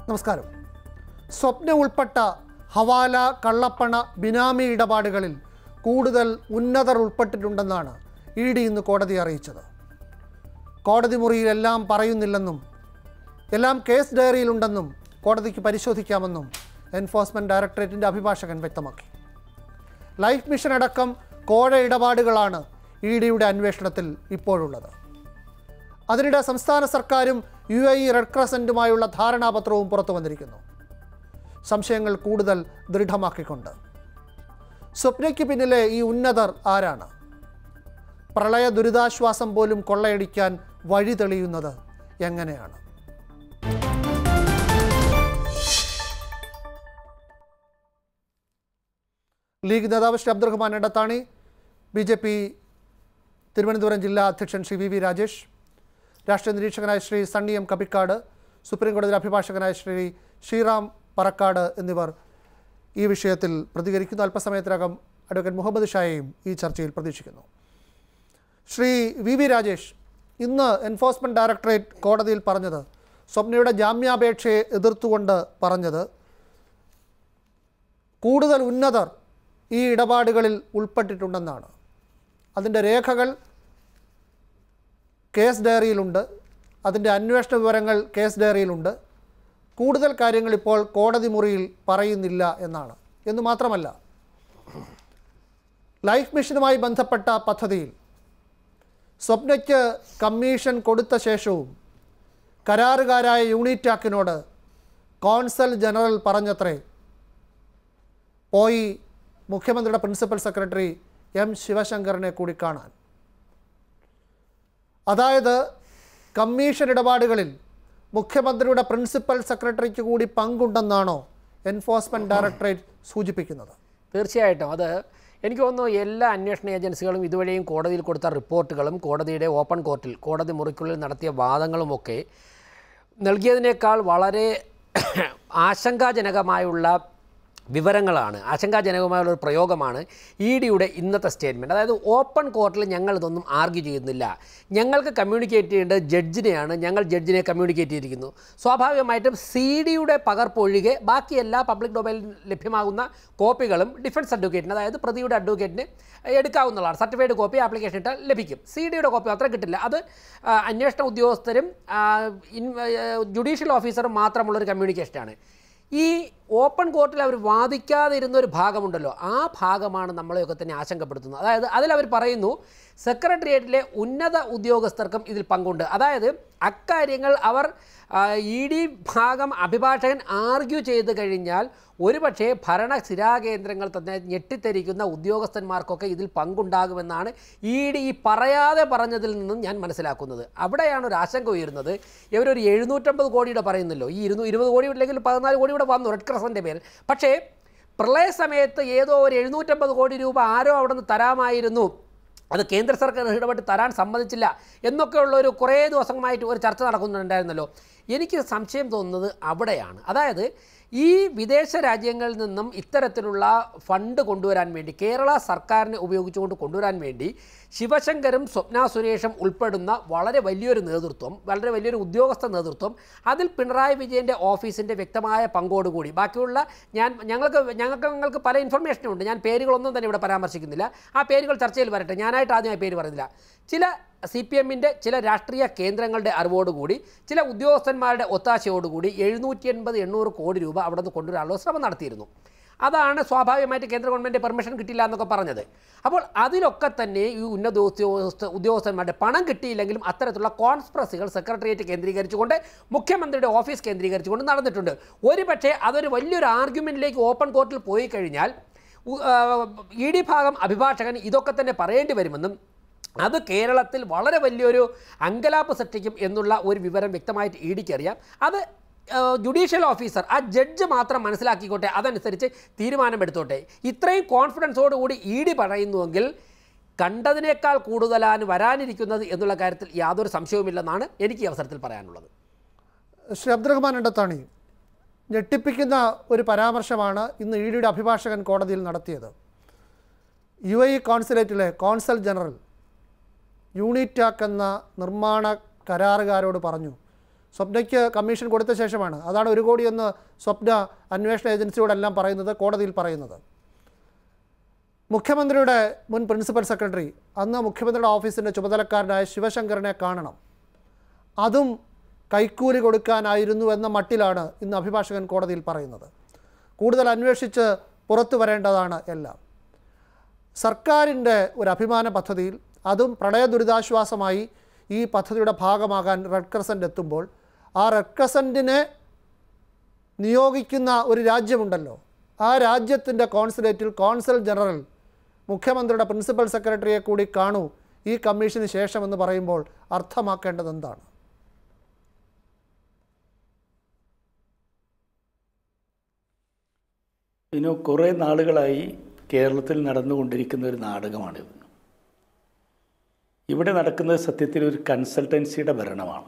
നമസ്കാരം സ്വപ്ന ഉൾപ്പെട്ട ഹവാല കള്ളപ്പണ ബിനാമി ഇടപാടുകളിൽ കൂടുതൽ ഉന്നതർ ഉൾപ്പെട്ടിട്ടുണ്ടെന്നാണ് ഇ ഡി ഇന്ന് കോടതി അറിയിച്ചത് കോടതി മുറിയിൽ എല്ലാം പറയുന്നില്ലെന്നും എല്ലാം കേസ് ഡയറിയിലുണ്ടെന്നും കോടതിക്ക് പരിശോധിക്കാമെന്നും എൻഫോഴ്സ്മെൻറ്റ് ഡയറക്ടറേറ്റിൻ്റെ അഭിഭാഷകൻ വ്യക്തമാക്കി ലൈഫ് മിഷൻ അടക്കം കോഴ ഇടപാടുകളാണ് ഇ ഡിയുടെ അന്വേഷണത്തിൽ ഇപ്പോഴുള്ളത് അതിനിടെ സംസ്ഥാന സർക്കാരും യു എ ഇ റെഡ് ക്രസൻറ്റുമായുള്ള ധാരണാപത്രവും പുറത്തു വന്നിരിക്കുന്നു സംശയങ്ങൾ കൂടുതൽ ദൃഢമാക്കിക്കൊണ്ട് സ്വപ്നയ്ക്ക് പിന്നിലെ ഈ ഉന്നതർ ആരാണ് പ്രളയ ദുരിതാശ്വാസം പോലും കൊള്ളയടിക്കാൻ വഴി തെളിയുന്നത് എങ്ങനെയാണ് ലീഗ് നേതാവ് Shri Abdurahman Edathani B J P Thiruvananthapuram ജില്ലാ അധ്യക്ഷൻ ശ്രീ വി വി രാജേഷ് രാഷ്ട്രീയ നിരീക്ഷകനായ ശ്രീ സണ്ണി എം കപ്പിക്കാട് സുപ്രീം കോടതി അഭിഭാഷകനായ ശ്രീ ശ്രീറാം പറക്കാട് എന്നിവർ ഈ വിഷയത്തിൽ പ്രതികരിക്കുന്നു അല്പസമയത്തിനകം അഡ്വക്കേറ്റ് മുഹമ്മദ് ഷായെയും ഈ ചർച്ചയിൽ പ്രതീക്ഷിക്കുന്നു ശ്രീ വി വി രാജേഷ് ഇന്ന് എൻഫോഴ്സ്മെൻറ്റ് ഡയറക്ടറേറ്റ് കോടതിയിൽ പറഞ്ഞത് സ്വപ്നയുടെ ജാമ്യാപേക്ഷയെ എതിർത്തുകൊണ്ട് പറഞ്ഞത് കൂടുതൽ ഉന്നതർ ഈ ഇടപാടുകളിൽ ഉൾപ്പെട്ടിട്ടുണ്ടെന്നാണ് അതിൻ്റെ രേഖകൾ കേസ് ഡയറിയിലുണ്ട് അതിൻ്റെ അന്വേഷണ വിവരങ്ങൾ കേസ് ഡയറിയിലുണ്ട് കൂടുതൽ കാര്യങ്ങൾ ഇപ്പോൾ കോടതി മുറിയിൽ പറയുന്നില്ല എന്നാണ് എന്ന് മാത്രമല്ല ലൈഫ് മിഷനുമായി ബന്ധപ്പെട്ട പദ്ധതിയിൽ സ്വപ്നയ്ക്ക് കമ്മീഷൻ കൊടുത്ത ശേഷവും കരാറുകാരായ യൂണിറ്റാക്കിനോട് കോൺസൽ ജനറൽ പറഞ്ഞത്രേ പോയി മുഖ്യമന്ത്രിയുടെ പ്രിൻസിപ്പൽ സെക്രട്ടറി എം ശിവശങ്കറിനെ കൂടി കാണാൻ അതായത് കമ്മീഷൻ ഇടപാടുകളിൽ മുഖ്യമന്ത്രിയുടെ പ്രിൻസിപ്പൽ സെക്രട്ടറിക്ക് കൂടി പങ്കുണ്ടെന്നാണോ എൻഫോഴ്സ്മെൻറ്റ് ഡയറക്ടറേറ്റ് സൂചിപ്പിക്കുന്നത് തീർച്ചയായിട്ടും അത് എനിക്ക് തോന്നുന്നു എല്ലാ അന്വേഷണ ഏജൻസികളും ഇതുവരെയും കോടതിയിൽ കൊടുത്ത റിപ്പോർട്ടുകളും കോടതിയുടെ ഓപ്പൺ കോർട്ടിൽ കോടതി മുറിക്കുള്ളിൽ നടത്തിയ വാദങ്ങളുമൊക്കെ നൽകിയതിനേക്കാൾ വളരെ ആശങ്കാജനകമായുള്ള വിവരങ്ങളാണ് ആശങ്കാജനകമായുള്ള ഒരു പ്രയോഗമാണ് ഇ ഡിയുടെ ഇന്നത്തെ സ്റ്റേറ്റ്മെൻറ്റ് അതായത് ഓപ്പൺ കോർട്ടിൽ ഞങ്ങൾ ഇതൊന്നും ആർഗ്യൂ ചെയ്യുന്നില്ല ഞങ്ങൾക്ക് കമ്മ്യൂണിക്കേറ്റ് ചെയ്യേണ്ടത് ജഡ്ജിനെയാണ് ഞങ്ങൾ ജഡ്ജിനെ കമ്മ്യൂണിക്കേറ്റ് ചെയ്തിരിക്കുന്നു സ്വാഭാവികമായിട്ടും സി ഡിയുടെ പകർപ്പൊഴികെ ബാക്കി എല്ലാ പബ്ലിക് ഡൊമൈനിൽ ലഭ്യമാകുന്ന കോപ്പികളും ഡിഫൻസ് അഡ്വക്കേറ്റിന് അതായത് പ്രതിയുടെ അഡ്വക്കേറ്റിന് എടുക്കാവുന്നതാണ് സർട്ടിഫൈഡ് കോപ്പി ആപ്ലിക്കേഷൻ ഇട്ടാൽ ലഭിക്കും സി ഡിയുടെ കോപ്പി മാത്രം കിട്ടില്ല അത് ആ, അന്വേഷണ ഉദ്യോഗസ്ഥരും ആ, ഇൻ- ആ, ജുഡീഷ്യൽ ഓഫീസറും മാത്രമുള്ളൊരു കമ്മ്യൂണിക്കേഷനാണ് ഈ ഓപ്പൺ കോർട്ടിൽ അവർ വാദിക്കാതിരുന്ന ഒരു ഭാഗമുണ്ടല്ലോ ആ ഭാഗമാണ് നമ്മളെയൊക്കെ തന്നെ ആശങ്കപ്പെടുത്തുന്നത് അതായത് അതിൽ അവർ പറയുന്നു സെക്രട്ടേറിയറ്റിലെ ഉന്നത ഉദ്യോഗസ്ഥർക്കും ഇതിൽ പങ്കുണ്ട് അതായത് അക്കാര്യങ്ങൾ അവർ ഇ ഡി ഭാഗം അഭിഭാഷകൻ ആർഗ്യൂ ചെയ്ത് കഴിഞ്ഞാൽ ഒരുപക്ഷേ ഭരണ സ്ഥിരാകേന്ദ്രങ്ങൾ തന്നെ ഞെട്ടിത്തെരിക്കുന്ന ഉദ്യോഗസ്ഥന്മാർക്കൊക്കെ ഇതിൽ പങ്കുണ്ടാകുമെന്നാണ് ഇ ഡി ഈ പറയാതെ പറഞ്ഞതിൽ നിന്നും ഞാൻ മനസ്സിലാക്കുന്നത് അവിടെയാണ് ഒരു ആശങ്ക ഉയരുന്നത് ഇവരൊരു എഴുന്നൂറ്റമ്പത് കോടിയുടെ പറയുന്നല്ലോ ഈ ഇരുന്നൂ ഇരുപത് കോടി ഇല്ലെങ്കിൽ പതിനാല് കോടി ഇവിടെ വന്നു റെഡ് ക്രസൻ്റെ പേര് പക്ഷേ പ്രളയ സമയത്ത് ഏതോ ഒരു എഴുന്നൂറ്റമ്പത് കോടി രൂപ ആരോ അവിടെ നിന്ന് തരാമായിരുന്നു അത് കേന്ദ്ര സർക്കാർ ഇടപെട്ട് തരാൻ സമ്മതിച്ചില്ല എന്നൊക്കെയുള്ള ഒരു കുറേ ദിവസമായിട്ട് ഒരു ചർച്ച നടക്കുന്നുണ്ടായിരുന്നല്ലോ എനിക്ക് സംശയം തോന്നുന്നത് അവിടെയാണ് അതായത് ഈ വിദേശ രാജ്യങ്ങളിൽ നിന്നും ഇത്തരത്തിലുള്ള ഫണ്ട് കൊണ്ടുവരാൻ വേണ്ടി കേരള സർക്കാരിനെ ഉപയോഗിച്ചുകൊണ്ട് കൊണ്ടുവരാൻ വേണ്ടി ശിവശങ്കരും സ്വപ്ന സുരേഷും ഉൾപ്പെടുന്ന വളരെ വലിയൊരു നേതൃത്വം വളരെ വലിയൊരു ഉദ്യോഗസ്ഥ നേതൃത്വം അതിൽ പിണറായി വിജയൻ്റെ ഓഫീസിൻ്റെ വ്യക്തമായ പങ്കോടുകൂടി ബാക്കിയുള്ള ഞാൻ ഞങ്ങൾക്ക് ഞങ്ങൾക്ക് ഞങ്ങൾക്ക് പല ഇൻഫർമേഷനും ഉണ്ട് ഞാൻ പേരുകളൊന്നും തന്നെ ഇവിടെ പരാമർശിക്കുന്നില്ല ആ പേരുകൾ ചർച്ചയിൽ വരട്ടെ ഞാനായിട്ട് ആദ്യമായി പേര് പറയുന്നില്ല ചില സി പി എമ്മിൻ്റെ ചില രാഷ്ട്രീയ കേന്ദ്രങ്ങളുടെ അറിവോടുകൂടി ചില ഉദ്യോഗസ്ഥന്മാരുടെ ഒത്താശയോടുകൂടി എഴുന്നൂറ്റി എൺപത് എണ്ണൂറ് കോടി രൂപ അവിടെ നിന്ന് കൊണ്ടുവരാനുള്ള ശ്രമം നടത്തിയിരുന്നു അതാണ് സ്വാഭാവികമായിട്ട് കേന്ദ്ര ഗവൺമെൻറ് പെർമിഷൻ കിട്ടില്ല എന്നൊക്കെ പറഞ്ഞത് അപ്പോൾ അതിലൊക്കെ തന്നെ ഈ ഉന്നത ഉദ്യോഗസ്ഥ ഉദ്യോഗസ്ഥന്മാരുടെ പണം കിട്ടിയില്ലെങ്കിലും അത്തരത്തിലുള്ള കോൺസ്പ്രസികൾ സെക്രട്ടേറിയറ്റ് കേന്ദ്രീകരിച്ചുകൊണ്ട് മുഖ്യമന്ത്രിയുടെ ഓഫീസ് കേന്ദ്രീകരിച്ചുകൊണ്ട് നടന്നിട്ടുണ്ട് ഒരു പക്ഷേ അതൊരു വലിയൊരു ആർഗ്യുമെൻറ്റിലേക്ക് ഓപ്പൺ കോർട്ടിൽ പോയി കഴിഞ്ഞാൽ ഇ ഡി ഭാഗം അഭിഭാഷകൻ ഇതൊക്കെ തന്നെ പറയേണ്ടി വരുമെന്നും അത് കേരളത്തിൽ വളരെ വലിയൊരു അങ്കലാപ്പ് സൃഷ്ടിക്കും എന്നുള്ള ഒരു വിവരം വ്യക്തമായിട്ട് ഇ ഡിക്ക് അറിയാം അത് ജുഡീഷ്യൽ ഓഫീസർ ആ ജഡ്ജ് മാത്രം മനസ്സിലാക്കിക്കോട്ടെ അതനുസരിച്ച് തീരുമാനമെടുത്തോട്ടെ ഇത്രയും കോൺഫിഡൻസോടുകൂടി ഇ ഡി പറയുന്നുവെങ്കിൽ കണ്ടതിനേക്കാൾ കൂടുതലാണ് വരാനിരിക്കുന്നത് എന്നുള്ള കാര്യത്തിൽ യാതൊരു സംശയവുമില്ലെന്നാണ് എനിക്ക് ഈ അവസരത്തിൽ പറയാനുള്ളത് ശ്രീ അബ്ദുറഹ്മാൻ എണ്ടത്താണി ഞെട്ടിപ്പിക്കുന്ന ഒരു പരാമർശമാണ് ഇന്ന് ഇ ഡിയുടെ അഭിഭാഷകൻ കോടതിയിൽ നടത്തിയത് യു എ ഇ കോൺസുലേറ്റിലെ കോൺസൽ ജനറൽ യൂണിറ്റാക്ക് എന്ന നിർമ്മാണ കരാറുകാരോട് പറഞ്ഞു സ്വപ്നയ്ക്ക് കമ്മീഷൻ കൊടുത്ത ശേഷമാണ് അതാണ് ഒരു കോടിയെന്ന് സ്വപ്ന അന്വേഷണ ഏജൻസിയോടെല്ലാം പറയുന്നത് കോടതിയിൽ പറയുന്നത് മുഖ്യമന്ത്രിയുടെ മുൻ പ്രിൻസിപ്പൽ സെക്രട്ടറി അന്ന് മുഖ്യമന്ത്രിയുടെ ഓഫീസിൻ്റെ ചുമതലക്കാരനായ ശിവശങ്കറിനെ കാണണം അതും കൈക്കൂലി കൊടുക്കാനായിരുന്നു എന്ന മട്ടിലാണ് ഇന്ന് അഭിഭാഷകൻ കോടതിയിൽ പറയുന്നത് കൂടുതൽ അന്വേഷിച്ച് പുറത്തു വരേണ്ടതാണ് എല്ലാം സർക്കാരിൻ്റെ ഒരു അഭിമാന പദ്ധതിയിൽ അതും പ്രളയ ദുരിതാശ്വാസമായി ഈ പദ്ധതിയുടെ ഭാഗമാകാൻ റെഡ് ക്രസൻറ്റ് എത്തുമ്പോൾ ആ റെഡ് ക്രസൻറ്റിനെ നിയോഗിക്കുന്ന ഒരു രാജ്യമുണ്ടല്ലോ ആ രാജ്യത്തിൻ്റെ കോൺസുലേറ്റിൽ കോൺസൽ ജനറൽ മുഖ്യമന്ത്രിയുടെ പ്രിൻസിപ്പൽ സെക്രട്ടറിയെ കൂടി കാണൂ ഈ കമ്മീഷന് ശേഷമെന്ന് പറയുമ്പോൾ അർത്ഥമാക്കേണ്ടത് എന്താണ് ഇതിന് കുറേ നാളുകളായി കേരളത്തിൽ നടന്നുകൊണ്ടിരിക്കുന്ന ഒരു നാടകമാണിത് ഇവിടെ നടക്കുന്നത് സത്യത്തിൽ ഒരു കൺസൾട്ടൻസിയുടെ ഭരണമാണ്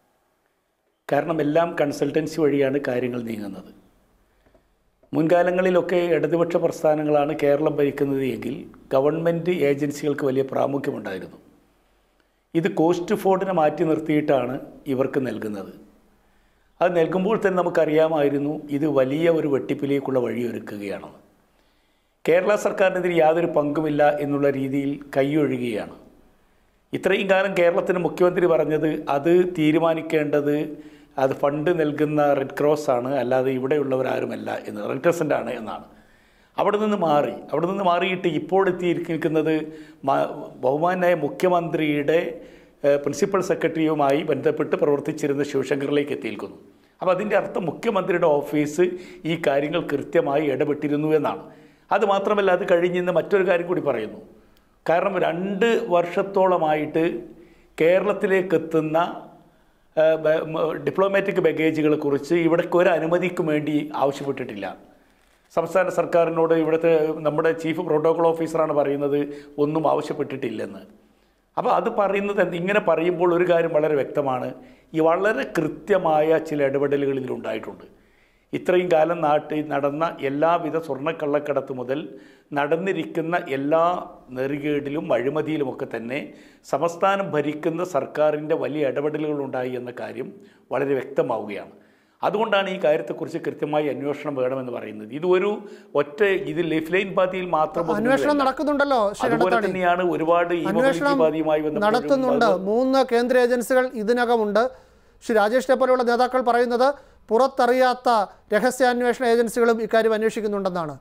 കാരണം എല്ലാം കൺസൾട്ടൻസി വഴിയാണ് കാര്യങ്ങൾ നീങ്ങുന്നത് മുൻകാലങ്ങളിലൊക്കെ ഇടതുപക്ഷ പ്രസ്ഥാനങ്ങളാണ് കേരളം ഭരിക്കുന്നത് എങ്കിൽ ഗവൺമെൻറ് ഏജൻസികൾക്ക് വലിയ പ്രാമുഖ്യമുണ്ടായിരുന്നു ഇത് കോസ്റ്റ് ഫോർഡിനെ മാറ്റി നിർത്തിയിട്ടാണ് ഇവർക്ക് നൽകുന്നത് അത് നൽകുമ്പോൾ തന്നെ നമുക്കറിയാമായിരുന്നു ഇത് വലിയ ഒരു വെട്ടിപ്പിലേക്കുള്ള വഴിയൊരുക്കുകയാണെന്ന് കേരള സർക്കാരിനെതിരെ യാതൊരു പങ്കുമില്ല എന്നുള്ള രീതിയിൽ കൈയൊഴുകുകയാണ് ഇത്രയും കാലം കേരളത്തിന് മുഖ്യമന്ത്രി പറഞ്ഞത് അത് തീരുമാനിക്കേണ്ടത് അത് ഫണ്ട് നൽകുന്ന റെഡ് ക്രോസ് ആണ് അല്ലാതെ ഇവിടെയുള്ളവരാരുമല്ല എന്ന് റെഡ് ക്രസൻ്റ് ആണ് എന്നാണ് അവിടെ നിന്ന് മാറി അവിടെ നിന്ന് മാറിയിട്ട് ഇപ്പോൾ എത്തിയിരിക്കുന്നത് മ- ബഹുമാനായ മുഖ്യമന്ത്രിയുടെ ഏഹ്, പ്രിൻസിപ്പൽ സെക്രട്ടറിയുമായി ബന്ധപ്പെട്ട് പ്രവർത്തിച്ചിരുന്ന ശിവശങ്കറിലേക്ക് എത്തിയിരിക്കുന്നു അപ്പോൾ അതിൻ്റെ അർത്ഥം മുഖ്യമന്ത്രിയുടെ ഓഫീസ് ഈ കാര്യങ്ങൾ കൃത്യമായി ഇടപെട്ടിരുന്നു എന്നാണ് അത് മാത്രമല്ല അത് കഴിഞ്ഞിന്ന് മറ്റൊരു കാര്യം കൂടി പറയുന്നു കാരണം രണ്ട് വർഷത്തോളമായിട്ട് കേരളത്തിലേക്ക് എത്തുന്ന ഡിപ്ലോമാറ്റിക് ബാഗേജുകളെ കുറിച്ച് ഇവിടേക്ക് ഒരു അനുമതിക്കും വേണ്ടി ആവശ്യപ്പെട്ടിട്ടില്ല സംസ്ഥാന സർക്കാരിനോട് ഇവിടുത്തെ നമ്മുടെ ചീഫ് പ്രോട്ടോകോൾ ഓഫീസറാണ് പറയുന്നത് ഒന്നും ആവശ്യപ്പെട്ടിട്ടില്ലെന്ന് അപ്പോൾ അത് പറയുന്നത് എന്ത് ഇങ്ങനെ പറയുമ്പോൾ ഒരു കാര്യം വളരെ വ്യക്തമാണ് ഈ വളരെ കൃത്യമായ ചില ഇടപെടലുകൾ ഇതിലുണ്ടായിട്ടുണ്ട് ഇത്രയും കാലം നാട്ടിൽ നടന്ന എല്ലാവിധ സ്വർണ്ണക്കള്ളക്കടത്ത് മുതൽ നടന്നിരിക്കുന്ന എല്ലാ നെറികേടിലും അഴിമതിയിലുമൊക്കെ തന്നെ സംസ്ഥാനം ഭരിക്കുന്ന സർക്കാരിൻ്റെ വലിയ ഇടപെടലുകളുണ്ടായി എന്ന കാര്യം വളരെ വ്യക്തമാവുകയാണ് അതുകൊണ്ടാണ് ഈ കാര്യത്തെക്കുറിച്ച് കൃത്യമായി അന്വേഷണം വേണമെന്ന് പറയുന്നത് ഇത് ഒരു ഒറ്റ ഇത് ലൈഫ് ലൈൻ പാതിയിൽ മാത്രം അന്വേഷണം ഒതുങ്ങുകയല്ല. നടക്കുന്നുണ്ടല്ലോ ശ്രീ അതുപോലെ കണ്ടത്താണി തന്നെയാണ് ഒരുപാട് ഈ അന്വേഷണം മൊബിലിറ്റി പാതിയുമായി ബന്ധപ്പെട്ടും നടത്തുന്നുണ്ട് മൂന്ന് കേന്ദ്ര ഏജൻസികൾ ഇതിനകമുണ്ട് ശ്രീ രാജേഷിനെ പോലെയുള്ള നേതാക്കൾ പറയുന്നത് പുറത്തറിയാത്ത രഹസ്യാന്വേഷണ ഏജൻസികളും ഇക്കാര്യം അന്വേഷിക്കുന്നുണ്ടെന്നാണ്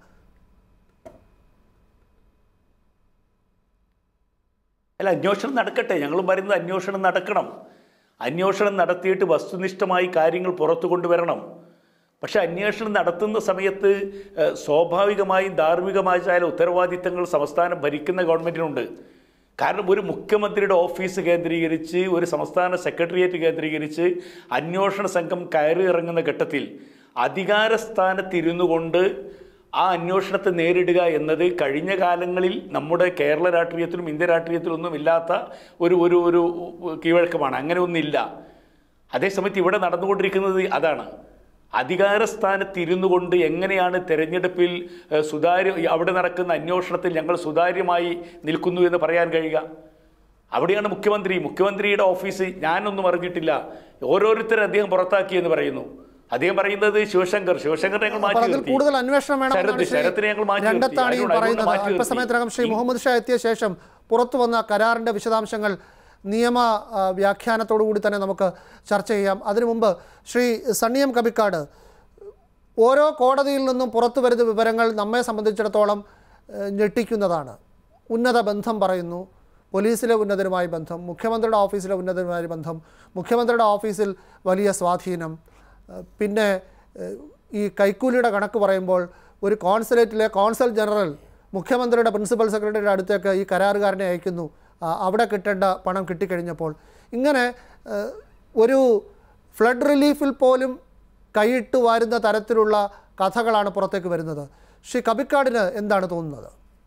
അല്ല അന്വേഷണം നടക്കട്ടെ ഞങ്ങളും പറയുന്നത് അന്വേഷണം നടക്കണം അന്വേഷണം നടത്തിയിട്ട് വസ്തുനിഷ്ഠമായി കാര്യങ്ങൾ പുറത്തു കൊണ്ടുവരണം പക്ഷെ അന്വേഷണം നടത്തുന്ന സമയത്ത് ഏഹ്, സ്വാഭാവികമായും ധാർമ്മികമായ ചില ഉത്തരവാദിത്തങ്ങൾ സംസ്ഥാനം ഭരിക്കുന്ന ഗവൺമെൻറ്റിനുണ്ട് കാരണം ഒരു മുഖ്യമന്ത്രിയുടെ ഓഫീസ് കേന്ദ്രീകരിച്ച് ഒരു സംസ്ഥാന സെക്രട്ടേറിയറ്റ് കേന്ദ്രീകരിച്ച് അന്വേഷണ സംഘം കയറി ഇറങ്ങുന്ന ഘട്ടത്തിൽ അധികാര സ്ഥാനത്തിരുന്നു കൊണ്ട് ആ അന്വേഷണത്തെ നേരിടുക എന്നത് കഴിഞ്ഞ കാലങ്ങളിൽ നമ്മുടെ കേരള രാഷ്ട്രീയത്തിലും ഇന്ത്യ രാഷ്ട്രീയത്തിലൊന്നും ഇല്ലാത്ത ഒരു ഒരു ഒരു കീഴ്വഴക്കമാണ് അങ്ങനെ ഒന്നില്ല അതേസമയത്ത് ഇവിടെ നടന്നുകൊണ്ടിരിക്കുന്നത് അതാണ് അധികാരസ്ഥാനത്തിരുന്നു കൊണ്ട് എങ്ങനെയാണ് തെരഞ്ഞെടുപ്പിൽ ഏഹ്, സുതാര്യ അവിടെ നടക്കുന്ന അന്വേഷണത്തിൽ ഞങ്ങൾ സുതാര്യമായി നിൽക്കുന്നു എന്ന് പറയാൻ കഴിയുക അവിടെയാണ് മുഖ്യമന്ത്രി മുഖ്യമന്ത്രിയുടെ ഓഫീസ് ഞാനൊന്നും അറിഞ്ഞിട്ടില്ല ഓരോരുത്തരെ അദ്ദേഹം പുറത്താക്കി എന്ന് പറയുന്നു അദ്ദേഹം പറയുന്നത് ശിവശങ്കർ ശിവശങ്കർ ഞങ്ങൾ അപ്പോൾ മാറ്റി അതിൽ നിർത്തി കൂടുതൽ അന്വേഷണം വേണമെന്നാണ് ശരത് ശ്രീ ശരത്തിനെ ഞങ്ങൾ മാറ്റി നിർത്തി. രണ്ടത്താണിയും അതുകൊണ്ട് അതുകൊണ്ട് പറയുന്നത് മാറ്റി നിർത്തി. അല്പസമയത്തിനകം ശ്രീ ഈ- മുഹമ്മദ് ഷാ എത്തിയ ശേഷം പുറത്തു വന്ന കരാറിൻ്റെ വിശദാംശങ്ങൾ നിയമ ആ, വ്യാഖ്യാനത്തോടു കൂടി തന്നെ നമുക്ക് ചർച്ച ചെയ്യാം അതിനു മുമ്പ് ശ്രീ സണ്ണിയം കബിക്കാട് ഓരോ കോടതിയിൽ നിന്നും പുറത്തു വരുന്ന വിവരങ്ങൾ നമ്മെ സംബന്ധിച്ചിടത്തോളം ഏഹ്, ഞെട്ടിക്കുന്നതാണ് ഉന്നത ബന്ധം പറയുന്നു പോലീസിലെ ഉന്നതരുമായി ബന്ധം മുഖ്യമന്ത്രിയുടെ ഓഫീസിലെ ഉന്നതരുമായി ബന്ധം മുഖ്യമന്ത്രിയുടെ ഓഫീസിൽ വലിയ സ്വാധീനം ഏഹ്, പിന്നെ ഏഹ്, ഈ കൈക്കൂലിയുടെ കണക്ക് പറയുമ്പോൾ ഒരു കോൺസുലേറ്റിലെ കോൺസൽ ജനറൽ മുഖ്യമന്ത്രിയുടെ പ്രിൻസിപ്പൽ സെക്രട്ടറിയുടെ അടുത്തേക്ക് ഈ കരാറുകാരനെ അയക്കുന്നു ആ, അവിടെ കിട്ടേണ്ട പണം കിട്ടിക്കഴിഞ്ഞപ്പോൾ ഇങ്ങനെ ഏഹ്, ഒരു ഫ്ലഡ് റിലീഫിൽ പോലും കൈയിട്ട് വാരുന്ന തരത്തിലുള്ള കഥകളാണ് പുറത്തേക്ക് വരുന്നത് ശ്രീ കബിക്കാടിന് എന്താണ് തോന്നുന്നത്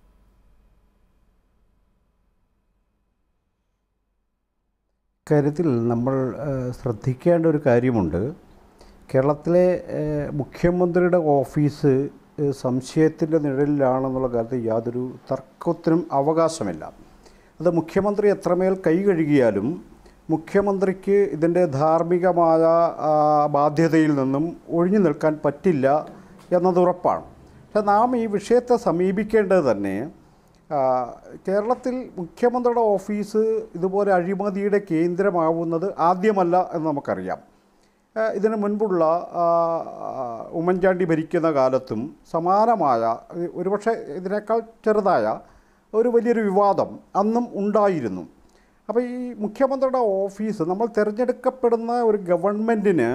കാര്യത്തിൽ നമ്മൾ ഏഹ്, ശ്രദ്ധിക്കേണ്ട ഒരു കാര്യമുണ്ട് കേരളത്തിലെ ഏഹ്, മുഖ്യമന്ത്രിയുടെ ഓഫീസ് ഏഹ്, സംശയത്തിൻ്റെ നിഴലിലാണെന്നുള്ള കാര്യത്തിൽ യാതൊരു തർക്കത്തിനും അവകാശമില്ല അത് മുഖ്യമന്ത്രി എത്രമേൽ കൈ കഴുകിയാലും മുഖ്യമന്ത്രിക്ക് ഇതിൻ്റെ ധാർമ്മികമായ ആ, ബാധ്യതയിൽ നിന്നും ഒഴിഞ്ഞു നിൽക്കാൻ പറ്റില്ല എന്നത് ഉറപ്പാണ് പക്ഷെ നാം ഈ വിഷയത്തെ സമീപിക്കേണ്ടത് തന്നെ ആ, കേരളത്തിൽ മുഖ്യമന്ത്രിയുടെ ഓഫീസ് ഇതുപോലെ അഴിമതിയുടെ കേന്ദ്രമാവുന്നത് ആദ്യമല്ല എന്ന് നമുക്കറിയാം ആ, ഇതിനു മുൻപുള്ള ആ, ഉമ്മൻചാണ്ടി ഭരിക്കുന്ന കാലത്തും സമാനമായ ഈ ഒരുപക്ഷെ ഇതിനേക്കാൾ ചെറുതായ ഒരു വലിയൊരു വിവാദം അന്നും ഉണ്ടായിരുന്നു അപ്പോൾ ഈ മുഖ്യമന്ത്രിയുടെ ഓഫീസ് നമ്മൾ തിരഞ്ഞെടുക്കപ്പെടുന്ന ഒരു ഗവൺമെൻറ്റിന്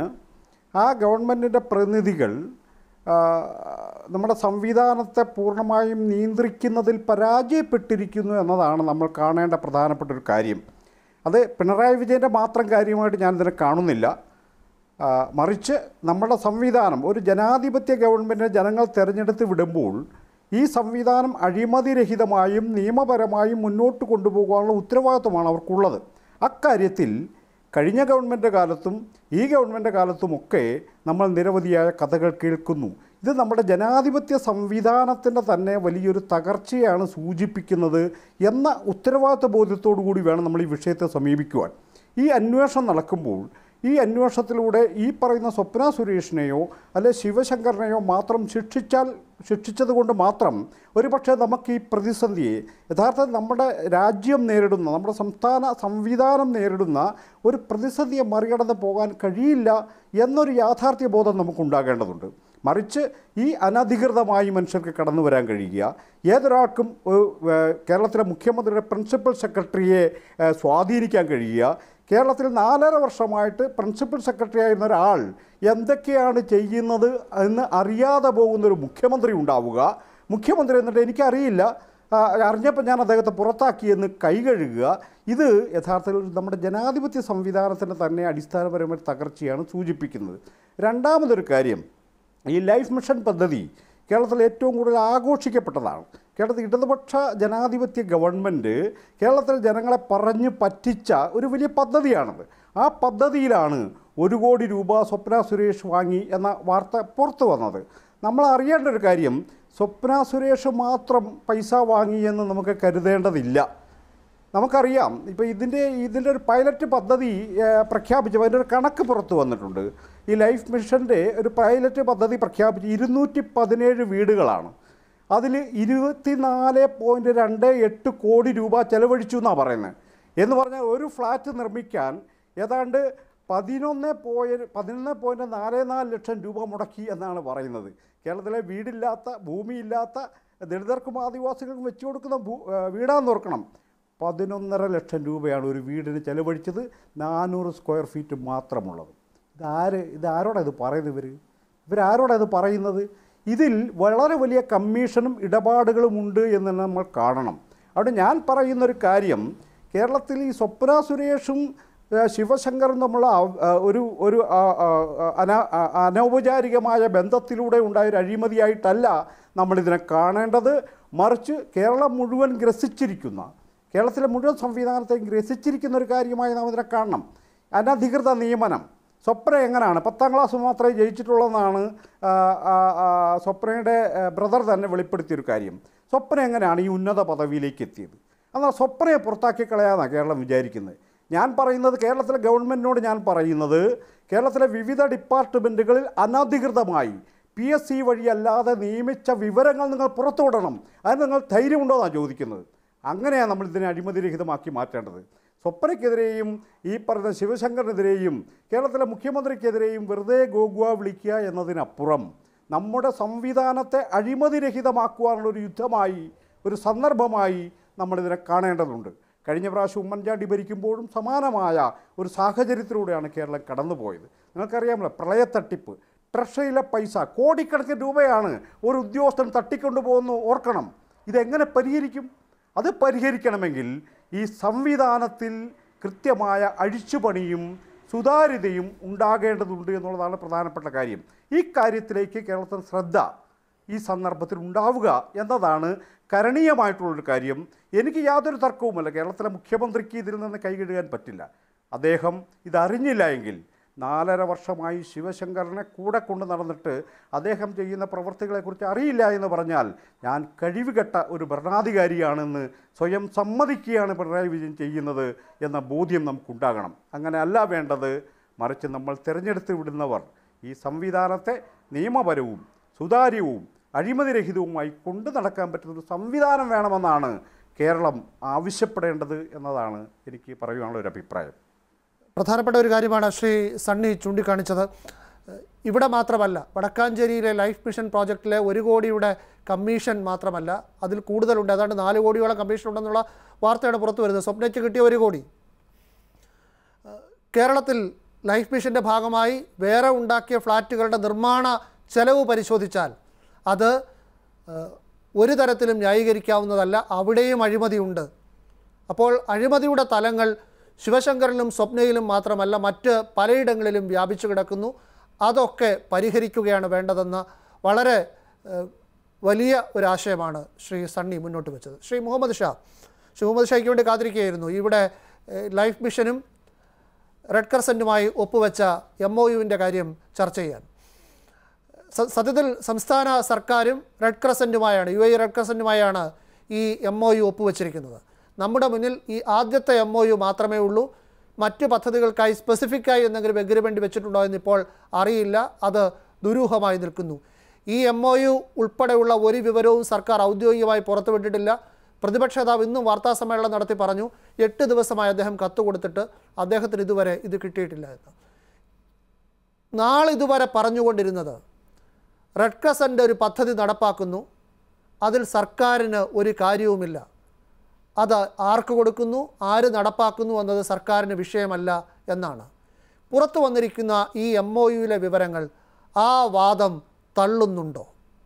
ആ ഗവൺമെൻറ്റിൻ്റെ പ്രതിനിധികൾ ആ, നമ്മുടെ സംവിധാനത്തെ പൂർണ്ണമായും നിയന്ത്രിക്കുന്നതിൽ പരാജയപ്പെട്ടിരിക്കുന്നു എന്നതാണ് നമ്മൾ കാണേണ്ട പ്രധാനപ്പെട്ട ഒരു കാര്യം അത് പിണറായി വിജയൻ്റെ മാത്രം കാര്യമായിട്ട് ഞാൻ ഇതിനെ കാണുന്നില്ല ആ, മറിച്ച് നമ്മുടെ സംവിധാനം ഒരു ജനാധിപത്യ ഗവൺമെൻറ്റിനെ ജനങ്ങൾ തിരഞ്ഞെടുത്ത് വിടുമ്പോൾ ഈ സംവിധാനം അഴിമതിരഹിതമായും നിയമപരമായും മുന്നോട്ട് കൊണ്ടുപോകാനുള്ള ഉത്തരവാദിത്വമാണ് അവർക്കുള്ളത് അക്കാര്യത്തിൽ കഴിഞ്ഞ ഗവൺമെൻറ് കാലത്തും ഈ ഗവൺമെൻറ് കാലത്തുമൊക്കെ നമ്മൾ നിരവധിയായ കഥകൾ കേൾക്കുന്നു ഇത് നമ്മുടെ ജനാധിപത്യ സംവിധാനത്തിൻ്റെ തന്നെ വലിയൊരു തകർച്ചയാണ് സൂചിപ്പിക്കുന്നത് എന്ന ഉത്തരവാദിത്വ ബോധ്യത്തോടു കൂടി വേണം നമ്മൾ ഈ വിഷയത്തെ സമീപിക്കുവാൻ ഈ അന്വേഷണം നടക്കുമ്പോൾ ഈ അന്വേഷണത്തിലൂടെ ഈ പറയുന്ന സ്വപ്ന സുരേഷിനെയോ അല്ലെ ശിവശങ്കറിനെയോ മാത്രം ശിക്ഷിച്ചാൽ ശിക്ഷിച്ചത് കൊണ്ട് മാത്രം ഒരുപക്ഷെ നമുക്ക് ഈ പ്രതിസന്ധിയെ യഥാർത്ഥത്തിൽ നമ്മുടെ രാജ്യം നേരിടുന്ന നമ്മുടെ സംസ്ഥാന സംവിധാനം നേരിടുന്ന ഒരു പ്രതിസന്ധിയെ മറികടന്ന് പോകാൻ കഴിയില്ല എന്നൊരു യാഥാർത്ഥ്യ ബോധം നമുക്കുണ്ടാകേണ്ടതുണ്ട് മറിച്ച് ഈ അനധികൃതമായി മനുഷ്യർക്ക് കടന്നു വരാൻ കഴിയുക ഏതൊരാൾക്കും ഒരു, ഏഹ്, കേരളത്തിലെ മുഖ്യമന്ത്രിയുടെ പ്രിൻസിപ്പൽ സെക്രട്ടറിയെ ഏഹ്, സ്വാധീനിക്കാൻ കഴിയുക കേരളത്തിൽ നാലര വർഷമായിട്ട് പ്രിൻസിപ്പൽ സെക്രട്ടറി ആയിരുന്ന ഒരാൾ എന്തൊക്കെയാണ് ചെയ്യുന്നത് എന്ന് അറിയാതെ പോകുന്ന ഒരു മുഖ്യമന്ത്രി ഉണ്ടാവുക മുഖ്യമന്ത്രി എന്നിട്ട് എനിക്കറിയില്ല ആ, അറിഞ്ഞപ്പോൾ ഞാൻ അദ്ദേഹത്തെ പുറത്താക്കിയെന്ന് കൈകഴുകുക ഇത് യഥാർത്ഥത്തിൽ നമ്മുടെ ജനാധിപത്യ സംവിധാനത്തിൻ്റെ തന്നെ അടിസ്ഥാനപരമായ തകർച്ചയാണ് സൂചിപ്പിക്കുന്നത് രണ്ടാമതൊരു കാര്യം ഈ ലൈഫ് മിഷൻ പദ്ധതി കേരളത്തിൽ ഏറ്റവും കൂടുതൽ ആഘോഷിക്കപ്പെട്ടതാണ് കേരളത്തിൽ ഇടതുപക്ഷ ജനാധിപത്യ ഗവൺമെൻറ് കേരളത്തിലെ ജനങ്ങളെ പറഞ്ഞ് പറ്റിച്ച ഒരു വലിയ പദ്ധതിയാണത് ആ പദ്ധതിയിലാണ് ഒരു കോടി രൂപ സ്വപ്ന സുരേഷ് വാങ്ങി എന്ന വാർത്ത പുറത്തു വന്നത് നമ്മൾ അറിയേണ്ട ഒരു കാര്യം സ്വപ്ന സുരേഷ് മാത്രം പൈസ വാങ്ങി എന്ന് നമുക്ക് കരുതേണ്ടതില്ല നമുക്കറിയാം ഇപ്പോൾ ഇതിൻ്റെ ഇതിൻ്റെ ഒരു പൈലറ്റ് പദ്ധതി ഏഹ്, പ്രഖ്യാപിച്ചു അതിൻ്റെ ഒരു കണക്ക് പുറത്തു വന്നിട്ടുണ്ട് ഈ ലൈഫ് മിഷൻ്റെ ഒരു പൈലറ്റ് പദ്ധതി പ്രഖ്യാപിച്ച് ഇരുന്നൂറ്റി പതിനേഴ് വീടുകളാണ് അതിൽ ഇരുപത്തിനാല് പോയിൻറ്റ് രണ്ട് എട്ട് കോടി രൂപ ചെലവഴിച്ചു എന്നാണ് പറയുന്നത് എന്ന് പറഞ്ഞാൽ ഒരു ഫ്ലാറ്റ് നിർമ്മിക്കാൻ ഏതാണ്ട് പതിനൊന്ന് പോയിൻറ്റ് പതിനൊന്ന് പോയിൻറ്റ് നാല് നാല് ലക്ഷം രൂപ മുടക്കി എന്നാണ് പറയുന്നത് കേരളത്തിലെ വീടില്ലാത്ത ഭൂമിയില്ലാത്ത ദളിതർക്കും ആദിവാസികൾക്കും വെച്ചു കൊടുക്കുന്ന ഭൂ ഏഹ് വീടാന്ന് ഓർക്കണം പതിനൊന്നര ലക്ഷം രൂപയാണ് ഒരു വീടിന് ചെലവഴിച്ചത് നാനൂറ് സ്ക്വയർ ഫീറ്റ് മാത്രമുള്ളത് ഇതാര് ഇതാരോടാണ് ഇത് പറയുന്നത് ഇവർ ഇവരാരോടാണ് ഇത് പറയുന്നത് ഇതിൽ വളരെ വലിയ കമ്മീഷനും ഇടപാടുകളും ഉണ്ട് എന്ന് നമ്മൾ കാണണം അവിടെ ഞാൻ പറയുന്നൊരു കാര്യം കേരളത്തിൽ ഈ സ്വപ്ന സുരേഷും ഏഹ്, ശിവശങ്കറും തമ്മിലുള്ള ആ- ആ ഒരു ഒരു ആ, ആ, ആ, അന ആ- അനൗപചാരികമായ ബന്ധത്തിലൂടെ ഉണ്ടായ ഒരു അഴിമതിയായിട്ടല്ല നമ്മളിതിനെ കാണേണ്ടത് മറിച്ച് കേരളം മുഴുവൻ ഗ്രസിച്ചിരിക്കുന്ന കേരളത്തിലെ മുഴുവൻ സംവിധാനത്തെയും ഗ്രസിച്ചിരിക്കുന്ന ഒരു കാര്യമായി നാം ഇതിനെ കാണണം അനധികൃത നിയമനം സ്വപ്ന എങ്ങനെയാണ് പത്താം ക്ലാസ് മാത്രമേ ജയിച്ചിട്ടുള്ളതെന്നാണ് ആ, ആ, ആ, സ്വപ്നയുടെ ബ്രദർ തന്നെ വെളിപ്പെടുത്തിയൊരു കാര്യം സ്വപ്ന എങ്ങനെയാണ് ഈ ഉന്നത പദവിയിലേക്ക് എത്തിയത് എന്നാൽ സ്വപ്നയെ പുറത്താക്കി കളയാമെന്നാണ് കേരളം വിചാരിക്കുന്നത് ഞാൻ പറയുന്നത് കേരളത്തിലെ ഗവൺമെൻറ്റിനോട് ഞാൻ പറയുന്നത് കേരളത്തിലെ വിവിധ ഡിപ്പാർട്ട്മെൻറ്റുകളിൽ അനധികൃതമായി പി എസ് സി വഴിയല്ലാതെ നിയമിച്ച വിവരങ്ങൾ നിങ്ങൾ പുറത്തുവിടണം അതിന് നിങ്ങൾ ധൈര്യമുണ്ടോ എന്നാണ് ചോദിക്കുന്നത് അങ്ങനെയാണ് നമ്മൾ ഇതിനെ അഴിമതിരഹിതമാക്കി മാറ്റേണ്ടത് സ്വപ്നയ്ക്കെതിരെയും ഈ പറഞ്ഞ ശിവശങ്കറിനെതിരെയും കേരളത്തിലെ മുഖ്യമന്ത്രിക്കെതിരെയും വെറുതെ ഗോഗുവ വിളിക്കുക എന്നതിനപ്പുറം നമ്മുടെ സംവിധാനത്തെ അഴിമതിരഹിതമാക്കുവാനുള്ള ഒരു യുദ്ധമായി ഒരു സന്ദർഭമായി നമ്മളിതിനെ കാണേണ്ടതുണ്ട് കഴിഞ്ഞ പ്രാവശ്യം ഉമ്മൻചാണ്ടി ഭരിക്കുമ്പോഴും സമാനമായ ഒരു സാഹചര്യത്തിലൂടെയാണ് കേരളം കടന്നുപോയത് നിങ്ങൾക്കറിയാമല്ലോ പ്രളയത്തട്ടിപ്പ് ട്രഷറിയിലെ പൈസ കോടിക്കണക്കിന് രൂപയാണ് ഒരു ഉദ്യോഗസ്ഥൻ തട്ടിക്കൊണ്ടു പോകുന്നു ഓർക്കണം ഇതെങ്ങനെ പരിഹരിക്കും അത് പരിഹരിക്കണമെങ്കിൽ ഈ സംവിധാനത്തിൽ കൃത്യമായ അഴിച്ചുപണിയും സുതാര്യതയും ഉണ്ടാകേണ്ടതുണ്ട് എന്നുള്ളതാണ് പ്രധാനപ്പെട്ട കാര്യം ഈ കാര്യത്തിലേക്ക് കേരളത്തിന് ശ്രദ്ധ ഈ സന്ദർഭത്തിൽ ഉണ്ടാവുക എന്നതാണ് കരണീയമായിട്ടുള്ളൊരു കാര്യം എനിക്ക് യാതൊരു തർക്കവുമല്ല കേരളത്തിലെ മുഖ്യമന്ത്രിക്ക് ഇതിൽ നിന്ന് കൈകഴുകാൻ പറ്റില്ല അദ്ദേഹം ഇതറിഞ്ഞില്ല എങ്കിൽ നാലര വർഷമായി ശിവശങ്കറിനെ കൂടെ കൊണ്ട് നടന്നിട്ട് അദ്ദേഹം ചെയ്യുന്ന പ്രവൃത്തികളെക്കുറിച്ച് അറിയില്ല എന്ന് പറഞ്ഞാൽ ഞാൻ കഴിവുകെട്ട ഒരു ഭരണാധികാരിയാണെന്ന് സ്വയം സമ്മതിക്കുകയാണ് പിണറായി വിജയൻ ചെയ്യുന്നത് എന്ന ബോധ്യം നമുക്കുണ്ടാകണം അങ്ങനെ അല്ല വേണ്ടത് മറിച്ച് നമ്മൾ തിരഞ്ഞെടുത്ത് വിടുന്നവർ ഈ സംവിധാനത്തെ നിയമപരവും സുതാര്യവും അഴിമതിരഹിതവുമായി കൊണ്ടു നടക്കാൻ പറ്റുന്ന ഒരു സംവിധാനം വേണമെന്നാണ് കേരളം ആവശ്യപ്പെടേണ്ടത് എന്നതാണ് എനിക്ക് പറയുവാനുള്ള ഒരു അഭിപ്രായം പ്രധാനപ്പെട്ട ഒരു കാര്യമാണ് ശ്രീ സണ്ണി ചൂണ്ടിക്കാണിച്ചത് ഇവിടെ മാത്രമല്ല വടക്കാഞ്ചേരിയിലെ ലൈഫ് മിഷൻ പ്രോജക്റ്റിലെ ഒരു കോടിയുടെ കമ്മീഷൻ മാത്രമല്ല അതിൽ കൂടുതലുണ്ട് ഏതാണ്ട് നാല് കോടിയോളം കമ്മീഷൻ ഉണ്ടെന്നുള്ള വാർത്തയാണ് പുറത്തു വരുന്നത് സ്വപ്നയ്ക്ക് കിട്ടിയ ഒരു കോടി കേരളത്തിൽ ലൈഫ് മിഷൻ്റെ ഭാഗമായി വേറെ ഉണ്ടാക്കിയ ഫ്ലാറ്റുകളുടെ നിർമ്മാണ ചെലവ് പരിശോധിച്ചാൽ അത് ഏഹ്, ഒരു തരത്തിലും ന്യായീകരിക്കാവുന്നതല്ല അവിടെയും അഴിമതിയുണ്ട് അപ്പോൾ അഴിമതിയുടെ തലങ്ങൾ ശിവശങ്കറിലും സ്വപ്നയിലും മാത്രമല്ല മറ്റ് പലയിടങ്ങളിലും വ്യാപിച്ചു കിടക്കുന്നു അതൊക്കെ പരിഹരിക്കുകയാണ് വേണ്ടതെന്ന വളരെ ഏഹ്, വലിയ ഒരാശയമാണ് ശ്രീ സണ്ണി മുന്നോട്ട് വെച്ചത് ശ്രീ മുഹമ്മദ് ഷാ ശ്രീ മുഹമ്മദ് ഷായ്ക്ക് വേണ്ടി കാത്തിരിക്കുകയായിരുന്നു ഇവിടെ ഏഹ്, ലൈഫ് മിഷനും റെഡ് ക്രസൻറ്റുമായി ഒപ്പുവെച്ച എം ഒ യുവിൻ്റെ കാര്യം ചർച്ച ചെയ്യാൻ സ- സത്യത്തിൽ സംസ്ഥാന സർക്കാരും റെഡ് ക്രസൻറ്റുമായാണ് യു എ റെഡ് ക്രസൻറ്റുമായാണ് ഈ എം ഒ യു ഒപ്പുവെച്ചിരിക്കുന്നത് നമ്മുടെ മുന്നിൽ ഈ ആദ്യത്തെ എം ഒ യു മാത്രമേ ഉള്ളൂ മറ്റ് പദ്ധതികൾക്കായി സ്പെസിഫിക്കായി എന്തെങ്കിലും എഗ്രിമെൻ്റ് വെച്ചിട്ടുണ്ടോ എന്നിപ്പോൾ അറിയില്ല അത് ദുരൂഹമായി നിൽക്കുന്നു ഈ എം ഒ യു ഉൾപ്പെടെയുള്ള ഒരു വിവരവും സർക്കാർ ഔദ്യോഗികമായി പുറത്തുവിട്ടിട്ടില്ല പ്രതിപക്ഷ നേതാവ് ഇന്നും വാർത്താ സമ്മേളനം നടത്തി പറഞ്ഞു എട്ട് ദിവസമായി അദ്ദേഹം കത്ത് കൊടുത്തിട്ട് അദ്ദേഹത്തിന് ഇതുവരെ ഇത് കിട്ടിയിട്ടില്ല എന്ന് നാളിതുവരെ പറഞ്ഞുകൊണ്ടിരുന്നത് റെഡ് ക്രസൻ്റ് ഒരു പദ്ധതി നടപ്പാക്കുന്നു അതിൽ സർക്കാരിന് ഒരു കാര്യവുമില്ല അത് ആർക്ക് കൊടുക്കുന്നു ആര് നടപ്പാക്കുന്നു എന്നത് സർക്കാരിന് വിഷയമല്ല എന്നാണ് പുറത്തു വന്നിരിക്കുന്ന ഈ എം ഒ യുയിലെ വിവരങ്ങൾ ആ വാദം തള്ളുന്നുണ്ടോ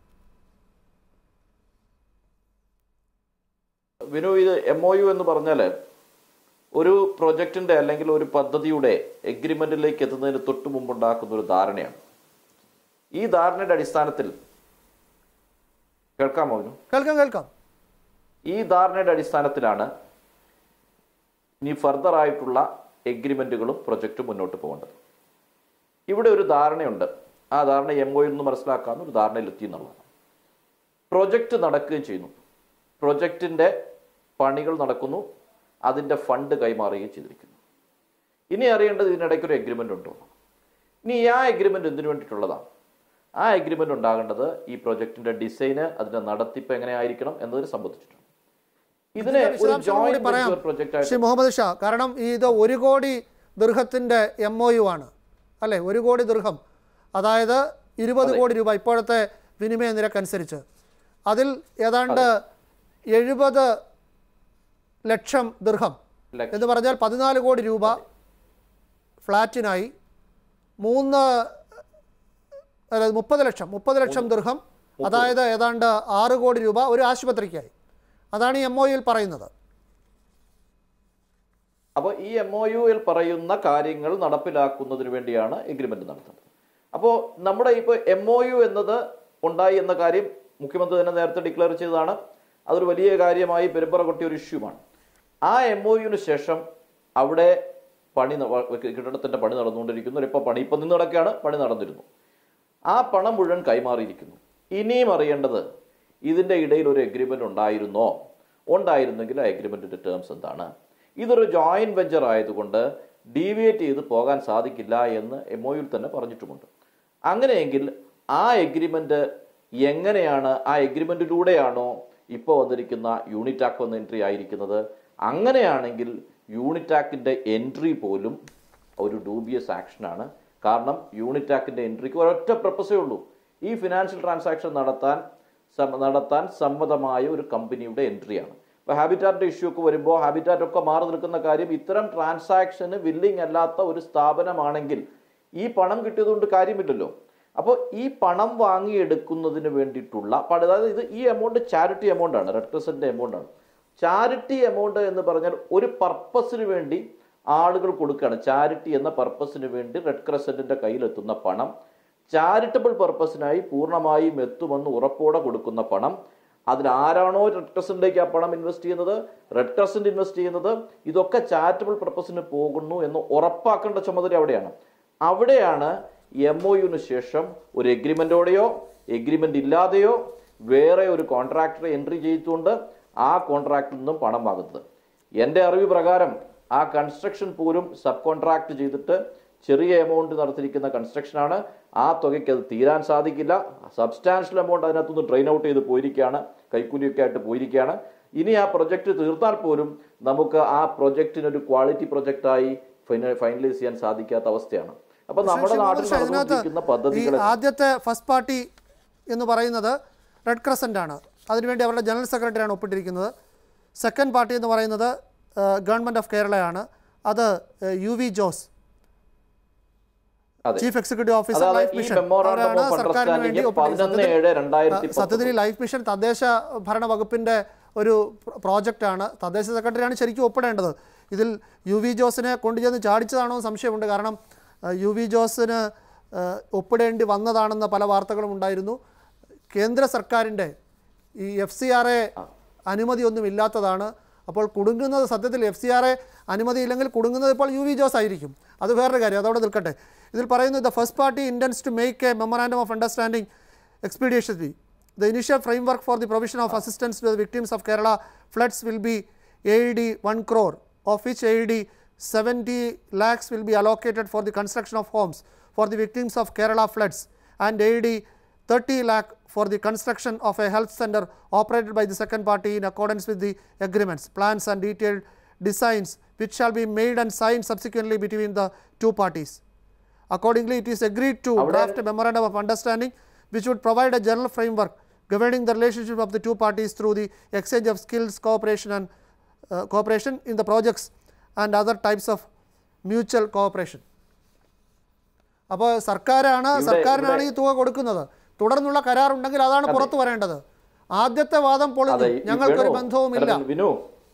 വിനു ഇത് എം ഒ യു എന്ന് പറഞ്ഞാൽ ഒരു പ്രൊജക്ടിന്റെ അല്ലെങ്കിൽ ഒരു പദ്ധതിയുടെ എഗ്രിമെന്റിലേക്ക് എത്തുന്നതിന് തൊട്ട് മുമ്പുണ്ടാക്കുന്ന ഒരു ധാരണയാണ് ഈ ധാരണയുടെ അടിസ്ഥാനത്തിൽ കേൾക്കാമോ വിനു കേൾക്കാം കേൾക്കാം ഈ ധാരണയുടെ അടിസ്ഥാനത്തിലാണ് ഇനി ഫർദർ ആയിട്ടുള്ള എഗ്രിമെന്റുകളും പ്രൊജക്റ്റും മുന്നോട്ട് പോകേണ്ടത് ഇവിടെ ഒരു ധാരണയുണ്ട് ആ ധാരണ എം ഒ എന്ന് മനസ്സിലാക്കാവുന്ന ഒരു ധാരണയിലെത്തി എന്നുള്ളതാണ് പ്രൊജക്റ്റ് നടക്കുകയും ചെയ്യുന്നു പ്രൊജക്റ്റിന്റെ പണികൾ നടക്കുന്നു അതിന്റെ ഫണ്ട് കൈമാറുകയും ചെയ്തിരിക്കുന്നു ഇനി അറിയേണ്ടത് ഇതിനിടയ്ക്ക് ഒരു എഗ്രിമെന്റ് ഉണ്ടോ ഇനി ആ എഗ്രിമെന്റ് എന്തിനു വേണ്ടിയിട്ടുള്ളതാണ് ആ എഗ്രിമെന്റ് ഉണ്ടാകേണ്ടത് ഈ പ്രൊജക്ടിന്റെ ഡിസൈന് അതിന്റെ നടത്തിപ്പ് എങ്ങനെ ആയിരിക്കണം എന്നതിനെ സംബന്ധിച്ചിട്ടുണ്ട് ഇതിനെ ഒരു വിശദാംശങ്ങൾ കൂടി ജോയിന്റ് പറയാം വെഞ്ചർ പ്രൊജക്ട് ആയിട്ട് ശ്രീ മുഹമ്മദ് ഷാ കാരണം ഈ ഇത് ഒരു കോടി ദീർഘത്തിൻ്റെ എം ഒ യു ആണ് അല്ലേ ഒരു കോടി ദീർഘം അതായത് ഇരുപത് കോടി രൂപ ഇപ്പോഴത്തെ വിനിമയ നിരക്കനുസരിച്ച് അതിൽ ഏതാണ്ട് എഴുപത് ലക്ഷം ദീർഘം ലക്ഷം. എന്ന് പറഞ്ഞാൽ പതിനാല് കോടി രൂപ ഫ്ലാറ്റിനായി മൂന്ന് അതായത് മുപ്പത് ലക്ഷം മുപ്പത് ലക്ഷം ദീർഘം അതായത് ഏതാണ്ട് ആറ് കോടി രൂപ ഒരു ആശുപത്രിക്കായി അതാണ് ഈ എം ഒ യുയിൽ പറയുന്നത് അപ്പോൾ ഈ എം ഒ യുയിൽ പറയുന്ന കാര്യങ്ങൾ നടപ്പിലാക്കുന്നതിന് വേണ്ടിയാണ് എഗ്രിമെന്റ് നടത്തുന്നത് അപ്പോൾ നമ്മുടെ ഇപ്പോൾ എം ഒ യു എന്നത് ഉണ്ടായി എന്ന കാര്യം മുഖ്യമന്ത്രി തന്നെ നേരത്തെ ഡിക്ലെയർ ചെയ്തതാണ് അതൊരു വലിയ കാര്യമായി പെരുമ്പറ കൊട്ടിയ ഒരു ഇഷ്യൂമാണ് ആ എം ഒ യുവിന് ശേഷം അവിടെ പണി ന- വ- കെട്ടിടത്തിന്റെ പണി നടന്നുകൊണ്ടിരിക്കുന്നു ഇപ്പോൾ പണി ഇപ്പം നിന്ന് കിടക്കുകയാണ് പണി നടന്നിരുന്നു ആ പണം മുഴുവൻ കൈമാറിയിരിക്കുന്നു ഇനിയും അറിയേണ്ടത് ഇതിന്റെ ഇടയിൽ ഒരു എഗ്രിമെന്റ് ഉണ്ടായിരുന്നോ ഉണ്ടായിരുന്നെങ്കിൽ ആ എഗ്രിമെന്റിന്റെ ടേംസ് എന്താണ് ഇതൊരു ജോയിന്റ് വെഞ്ചർ ആയതുകൊണ്ട് ഡീവിയേറ്റ് ചെയ്ത് പോകാൻ സാധിക്കില്ല എന്ന് എം ഒയിൽ തന്നെ പറഞ്ഞിട്ടുമുണ്ട് അങ്ങനെയെങ്കിൽ ആ എഗ്രിമെന്റ് എങ്ങനെയാണ് ആ എഗ്രിമെന്റിലൂടെയാണോ ഇപ്പോൾ വന്നിരിക്കുന്ന യൂണിറ്റാക്ക് വന്ന എൻട്രി ആയിരിക്കുന്നത് അങ്ങനെയാണെങ്കിൽ യൂണിറ്റാക്കിന്റെ എൻട്രി പോലും ഒരു ഡൂബിയസ് ആക്ഷനാണ് കാരണം യൂണിറ്റാക്കിന്റെ എൻട്രിക്ക് ഒരൊറ്റ പർപ്പസേ ഉള്ളൂ ഈ ഫിനാൻഷ്യൽ ട്രാൻസാക്ഷൻ നടത്താൻ സം- നടത്താൻ സമ്മതമായ ഒരു കമ്പനിയുടെ എൻട്രിയാണ് ഇപ്പോൾ ഹാബിറ്റാറ്റിന്റെ ഇഷ്യൂ ഒക്കെ വരുമ്പോൾ ഹാബിറ്റാറ്റ് ഒക്കെ മാറി നിൽക്കുന്ന കാര്യം ഇത്തരം ട്രാൻസാക്ഷന് വില്ലിംഗ് അല്ലാത്ത ഒരു സ്ഥാപനമാണെങ്കിൽ ഈ പണം കിട്ടിയതുകൊണ്ട് കാര്യമില്ലല്ലോ അപ്പോൾ ഈ പണം വാങ്ങിയെടുക്കുന്നതിന് വേണ്ടിയിട്ടുള്ള പണ- അതായത് ഇത് ഈ എമൗണ്ട് ചാരിറ്റി എമൗണ്ട് ആണ് റെഡ് ക്രസന്റ് എമൗണ്ട് ആണ് ചാരിറ്റി എമൗണ്ട് എന്ന് പറഞ്ഞാൽ ഒരു പർപ്പസിന് വേണ്ടി ആളുകൾ കൊടുക്കുകയാണ് ചാരിറ്റി എന്ന പർപ്പസിന് വേണ്ടി റെഡ് ക്രസന്റിന്റെ കയ്യിലെത്തുന്ന പണം ചാരിറ്റബിൾ പർപ്പസിനായി പൂർണ്ണമായും എത്തുമെന്ന് ഉറപ്പോടെ കൊടുക്കുന്ന പണം അതിൽ ആരാണോ റെഡ് ക്രസന്റിലേക്ക് ആ പണം ഇൻവെസ്റ്റ് ചെയ്യുന്നത് റെഡ് ക്രസന്റ് ഇൻവെസ്റ്റ് ചെയ്യുന്നത് ഇതൊക്കെ ചാരിറ്റബിൾ പർപ്പസിന് പോകുന്നു എന്ന് ഉറപ്പാക്കേണ്ട ചുമതല അവിടെയാണ് അവിടെയാണ് എം ഒ യുവിന് ശേഷം ഒരു എഗ്രിമെന്റോടെയോ എഗ്രിമെന്റ് ഇല്ലാതെയോ വേറെ ഒരു കോൺട്രാക്ടറെ എൻട്രി ചെയ്തുകൊണ്ട് ആ കോൺട്രാക്റ്റിൽ നിന്നും പണം വാങ്ങുന്നത് എൻ്റെ അറിവ് പ്രകാരം ആ കൺസ്ട്രക്ഷൻ പോലും സബ് കോൺട്രാക്ട് ചെയ്തിട്ട് ചെറിയ എമൗണ്ട് നടത്തിയിരിക്കുന്ന കൺസ്ട്രക്ഷനാണ് ആ തുകയ്ക്ക് അത് തീരാൻ സാധിക്കില്ല സബ്സ്റ്റാൻഷ്യൽ എമൗണ്ട് അതിനകത്തുനിന്ന് ഡ്രെയിൻ ഔട്ട് ചെയ്ത് പോയിരിക്കുകയാണ് കൈക്കൂലിയൊക്കെ ആയിട്ട് പോയിരിക്കുകയാണ് ഇനി ആ പ്രൊജക്ട് തീർത്താൽ പോലും നമുക്ക് ആ പ്രൊജക്റ്റിനൊരു ക്വാളിറ്റി പ്രൊജക്റ്റായി ഫൈനലൈസ് ചെയ്യാൻ സാധിക്കാത്ത അവസ്ഥയാണ് അപ്പൊ നമ്മുടെ ശ്രീ നാട്ടിൽ മുഹമ്മദ് ഷാ, ഇതിനകത്ത് നടന്നുകൊണ്ടിരിക്കുന്ന ഈ പദ്ധതികളെ ആദ്യത്തെ ഫസ്റ്റ് പാർട്ടി എന്ന് പറയുന്നത് റെഡ് ക്രസൻ്റ് ആണ് അതിനുവേണ്ടി അവരുടെ ജനറൽ സെക്രട്ടറിയാണ് ഒപ്പിട്ടിരിക്കുന്നത് സെക്കൻഡ് പാർട്ടി എന്ന് പറയുന്നത് ഗവൺമെൻറ് ഓഫ് കേരളയാണ് അത് യു വി ജോസ് അതെ. ചീഫ് എക്സിക്യൂട്ടീവ് ഓഫീസർ അതായത് ലൈഫ് ഈ മിഷൻ മെമ്മോറാണ്ടം അവരാണ് ഓഫ് സർക്കാരിന് വേണ്ടി അണ്ടർസ്റ്റാൻഡിംഗ് ഒപ്പിട്ടിരിക്കുന്നത്. പതിനൊന്ന് ഏഴ് സത്യത്തിൽ, രണ്ടായിരത്തി ആ, സത്യത്തിൽ ഈ ലൈഫ് മിഷൻ തദ്ദേശ ഭരണ വകുപ്പിൻ്റെ ഒരു പ്ര- പ്രോജക്റ്റാണ് തദ്ദേശ സെക്രട്ടറിയാണ് ശരിക്കും ഒപ്പിടേണ്ടത് ഇതിൽ യു വി ജോസിനെ കൊണ്ടുചെന്ന് ചാടിച്ചതാണോ എന്ന് സംശയമുണ്ട് കാരണം ആ, യു വി ജോസിന് ആ, ഒപ്പിടേണ്ടി വന്നതാണെന്ന പല വാർത്തകളും ഉണ്ടായിരുന്നു കേന്ദ്ര സർക്കാരിൻ്റെ ഈ എഫ് സി ആർ എ അനുമതിയൊന്നും ഇല്ലാത്തതാണ് അപ്പോൾ കുടുങ്ങുന്നത് സത്യത്തിൽ എഫ് സി ആർ എ അനുമതി ഇല്ലെങ്കിൽ കുടുങ്ങുന്നത് ഇപ്പോൾ യു വി ജോസ് ആയിരിക്കും അത് വേറൊരു കാര്യം അതവിടെ നിൽക്കട്ടെ ഇതിൽ പറയുന്നു the first party intends to make a memorandum of understanding expeditiously. The initial framework for the provision of assistance to the victims of Kerala floods will be AED 1 crore, of which AED 70 lakhs will be allocated for the construction of homes for the victims of Kerala floods and AED 30 lakh for the construction of a health center operated by the second party in accordance with the agreements, plans and detailed designs which shall be made and signed subsequently between the two parties. Accordingly, it is agreed to draft a memorandum of understanding which would provide a general framework governing the relationship of the two parties through the exchange of skills, cooperation and uh, cooperation in the projects and other types of mutual cooperation. അപ്പോൾ സർക്കാരാണ് ഇവിടെ- സർക്കാരിനാണ് ഇവിടെ- ഈ തുക കൊടുക്കുന്നത് തുടർന്നുള്ള കരാർ ഉണ്ടെങ്കിൽ അതാണ് പുറത്തു വരേണ്ടത് ആദ്യത്തെ വാദം പൊളിഞ്ഞു അതെ ഈ- ഞങ്ങൾക്കൊരു വേണു, ബന്ധവുമില്ല കരുതൽ വിനു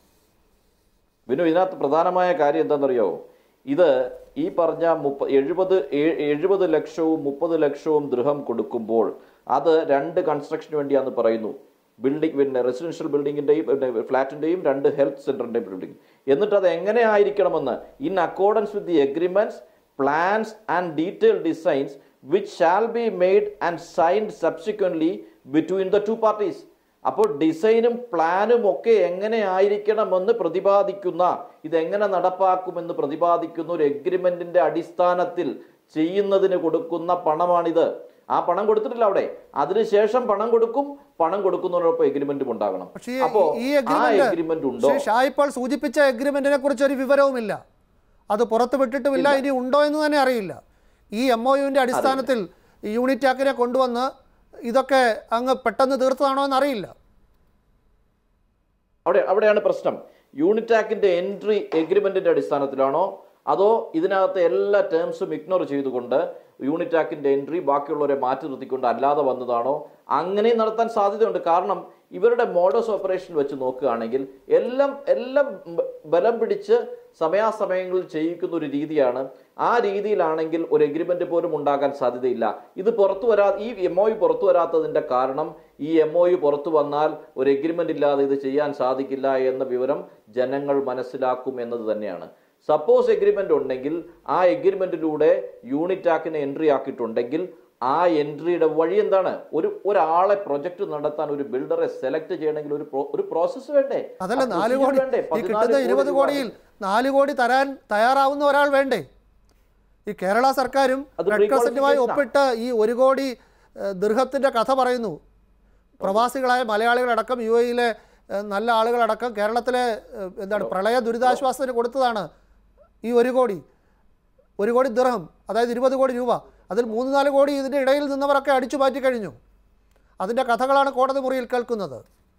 വിനു ഇതിനകത്ത് പ്രധാനമായ കാര്യം എന്താണെന്നറിയോ ഇത് ഈ പറഞ്ഞ മുപ്പ എഴുപത് ഏ- എഴുപത് ലക്ഷവും മുപ്പത് ലക്ഷവും ദൃഹം കൊടുക്കുമ്പോൾ അത് രണ്ട് കൺസ്ട്രക്ഷന് വേണ്ടിയാന്ന് പറയുന്നു ബിൽഡിംഗ് പിന്നെ റെസിഡൻഷ്യൽ ബിൽഡിങ്ങിന്റെയും പിന്നെ ഫ്ലാറ്റിന്റെയും രണ്ട് ഹെൽത്ത് സെന്ററിന്റെയും ബിൽഡിംഗ് എന്നിട്ട് അത് എങ്ങനെ ആയിരിക്കണമെന്ന് in accordance with the agreements plans and detail designs which shall be made and signed subsequently between the two parties അപ്പോൾ ഡിസൈനും പ്ലാനും ഒക്കെ എങ്ങനെ ആയിരിക്കണമെന്ന് പ്രതിപാദിക്കുന്ന ഇതെങ്ങനെ നടപ്പാക്കുമെന്ന് പ്രതിപാദിക്കുന്ന ഒരു എഗ്രിമെന്റിന്റെ അടിസ്ഥാനത്തിൽ ചെയ്യുന്നതിന് കൊടുക്കുന്ന പണമാണിത് ആ പണം കൊടുത്തിട്ടില്ല അവിടെ അതിനുശേഷം പണം കൊടുക്കും പണം കൊടുക്കുന്നതിനൊപ്പം എഗ്രിമെന്റും ഉണ്ടാകണം പക്ഷേ ഈ- അപ്പോ ഈ ആ എഗ്രിമെന്റ് എഗ്രിമെന്റ് ഉണ്ടോ ശ്രീ ഷാ ഇപ്പോൾ സൂചിപ്പിച്ച എഗ്രിമെന്റിനെ കുറിച്ച് ഒരു വിവരവുമില്ല അത് പുറത്ത് വിട്ടിട്ടുമില്ല ഇനി ഉണ്ടോ എന്ന് തന്നെ അറിയില്ല ഈ എം ഒ യുവിൻ്റെ അടിസ്ഥാനത്തിൽ ഈ യൂണിറ്റ് ആക്കിനെ കൊണ്ടുവന്ന് ഇതൊക്കെ അങ്ങ് പെട്ടെന്ന് തീർത്തതാണോ എന്ന് അറിയില്ല അവിടെ അവിടെയാണ് പ്രശ്നം യൂണിറ്റാക്കിന്റെ എൻട്രി എഗ്രിമെന്റിന്റെ അടിസ്ഥാനത്തിലാണോ അതോ ഇതിനകത്തെ എല്ലാ ടേംസും ഇഗ്നോർ ചെയ്തുകൊണ്ട് യൂണിറ്റാക്കിന്റെ എൻട്രി ബാക്കിയുള്ളവരെ മാറ്റി നിർത്തിക്കൊണ്ട് അല്ലാതെ വന്നതാണോ അങ്ങനെ നടത്താൻ സാധ്യതയുണ്ട് കാരണം ഇവരുടെ മോഡസ് ഓപ്പറേഷൻ വെച്ച് നോക്കുകയാണെങ്കിൽ എല്ലാം എല്ലാം ബ- ബലം പിടിച്ച് സമയാസമയങ്ങളിൽ ചെയ്യിക്കുന്ന ഒരു രീതിയാണ് ആ രീതിയിലാണെങ്കിൽ ഒരു എഗ്രിമെന്റ് പോലും ഉണ്ടാകാൻ സാധ്യതയില്ല ഇത് പുറത്തു വരാ ഈ എം ഒ പുറത്തു വരാത്തതിന്റെ കാരണം ഈ എം ഒ പുറത്തു വന്നാൽ ഒരു എഗ്രിമെന്റ് ഇല്ലാതെ ഇത് ചെയ്യാൻ സാധിക്കില്ല എന്ന വിവരം ജനങ്ങൾ മനസ്സിലാക്കും എന്നത് തന്നെയാണ് സപ്പോസ് എഗ്രിമെന്റ് ഉണ്ടെങ്കിൽ ആ എഗ്രിമെന്റിലൂടെ യൂണിറ്റ് ആക്കിനെ എൻട്രി ആക്കിയിട്ടുണ്ടെങ്കിൽ ആ എൻട്രിയുടെ വഴി എന്താണ് ഒരു ഒരാളെ പ്രൊജക്ട് നടത്താൻ ഒരു ബിൽഡറെ സെലക്ട് ചെയ്യണമെങ്കിൽ ഒരു pro- ഒരു പ്രോസസ്സ് വേണ്ടേ അതല്ല ആ നാല് procedure കോടി വേണ്ടേ? ഈ 14 കിട്ടുന്ന കോടി ഇരുപത് രൂപ. കോടിയിൽ നാല് കോടി തരാൻ തയ്യാറാവുന്ന ഒരാൾ വേണ്ടേ ഈ കേരള സർക്കാരും അത് റെഡ് ക്രസന്റുമായി pre-qualification ആ. ഒപ്പിട്ട് ഈ ഒരു കോടി ഏഹ്, ദീർഘത്തിന്റെ കഥ പറയുന്നു പ്രവാസികളായ മലയാളികളടക്കം യു എയിലെ ഏഹ്, നല്ല ആളുകളടക്കം കേരളത്തിലെ ഏഹ്, എന്താണ് പ്രളയ ദുരിതാശ്വാസത്തിന് കൊടുത്തതാണ് ഈ ഒരു കോടി ഒരു കോടി ദിർഹം അതായത് ഇരുപത് കോടി രൂപ അതിൽ മൂന്ന് നാല് കോടി ഇതിൻ്റെ ഇടയിൽ നിന്നവരൊക്കെ അടിച്ചു മാറ്റി കഴിഞ്ഞു അതിൻ്റെ കഥകളാണ് കോടതി മുറിയിൽ കേൾക്കുന്നത്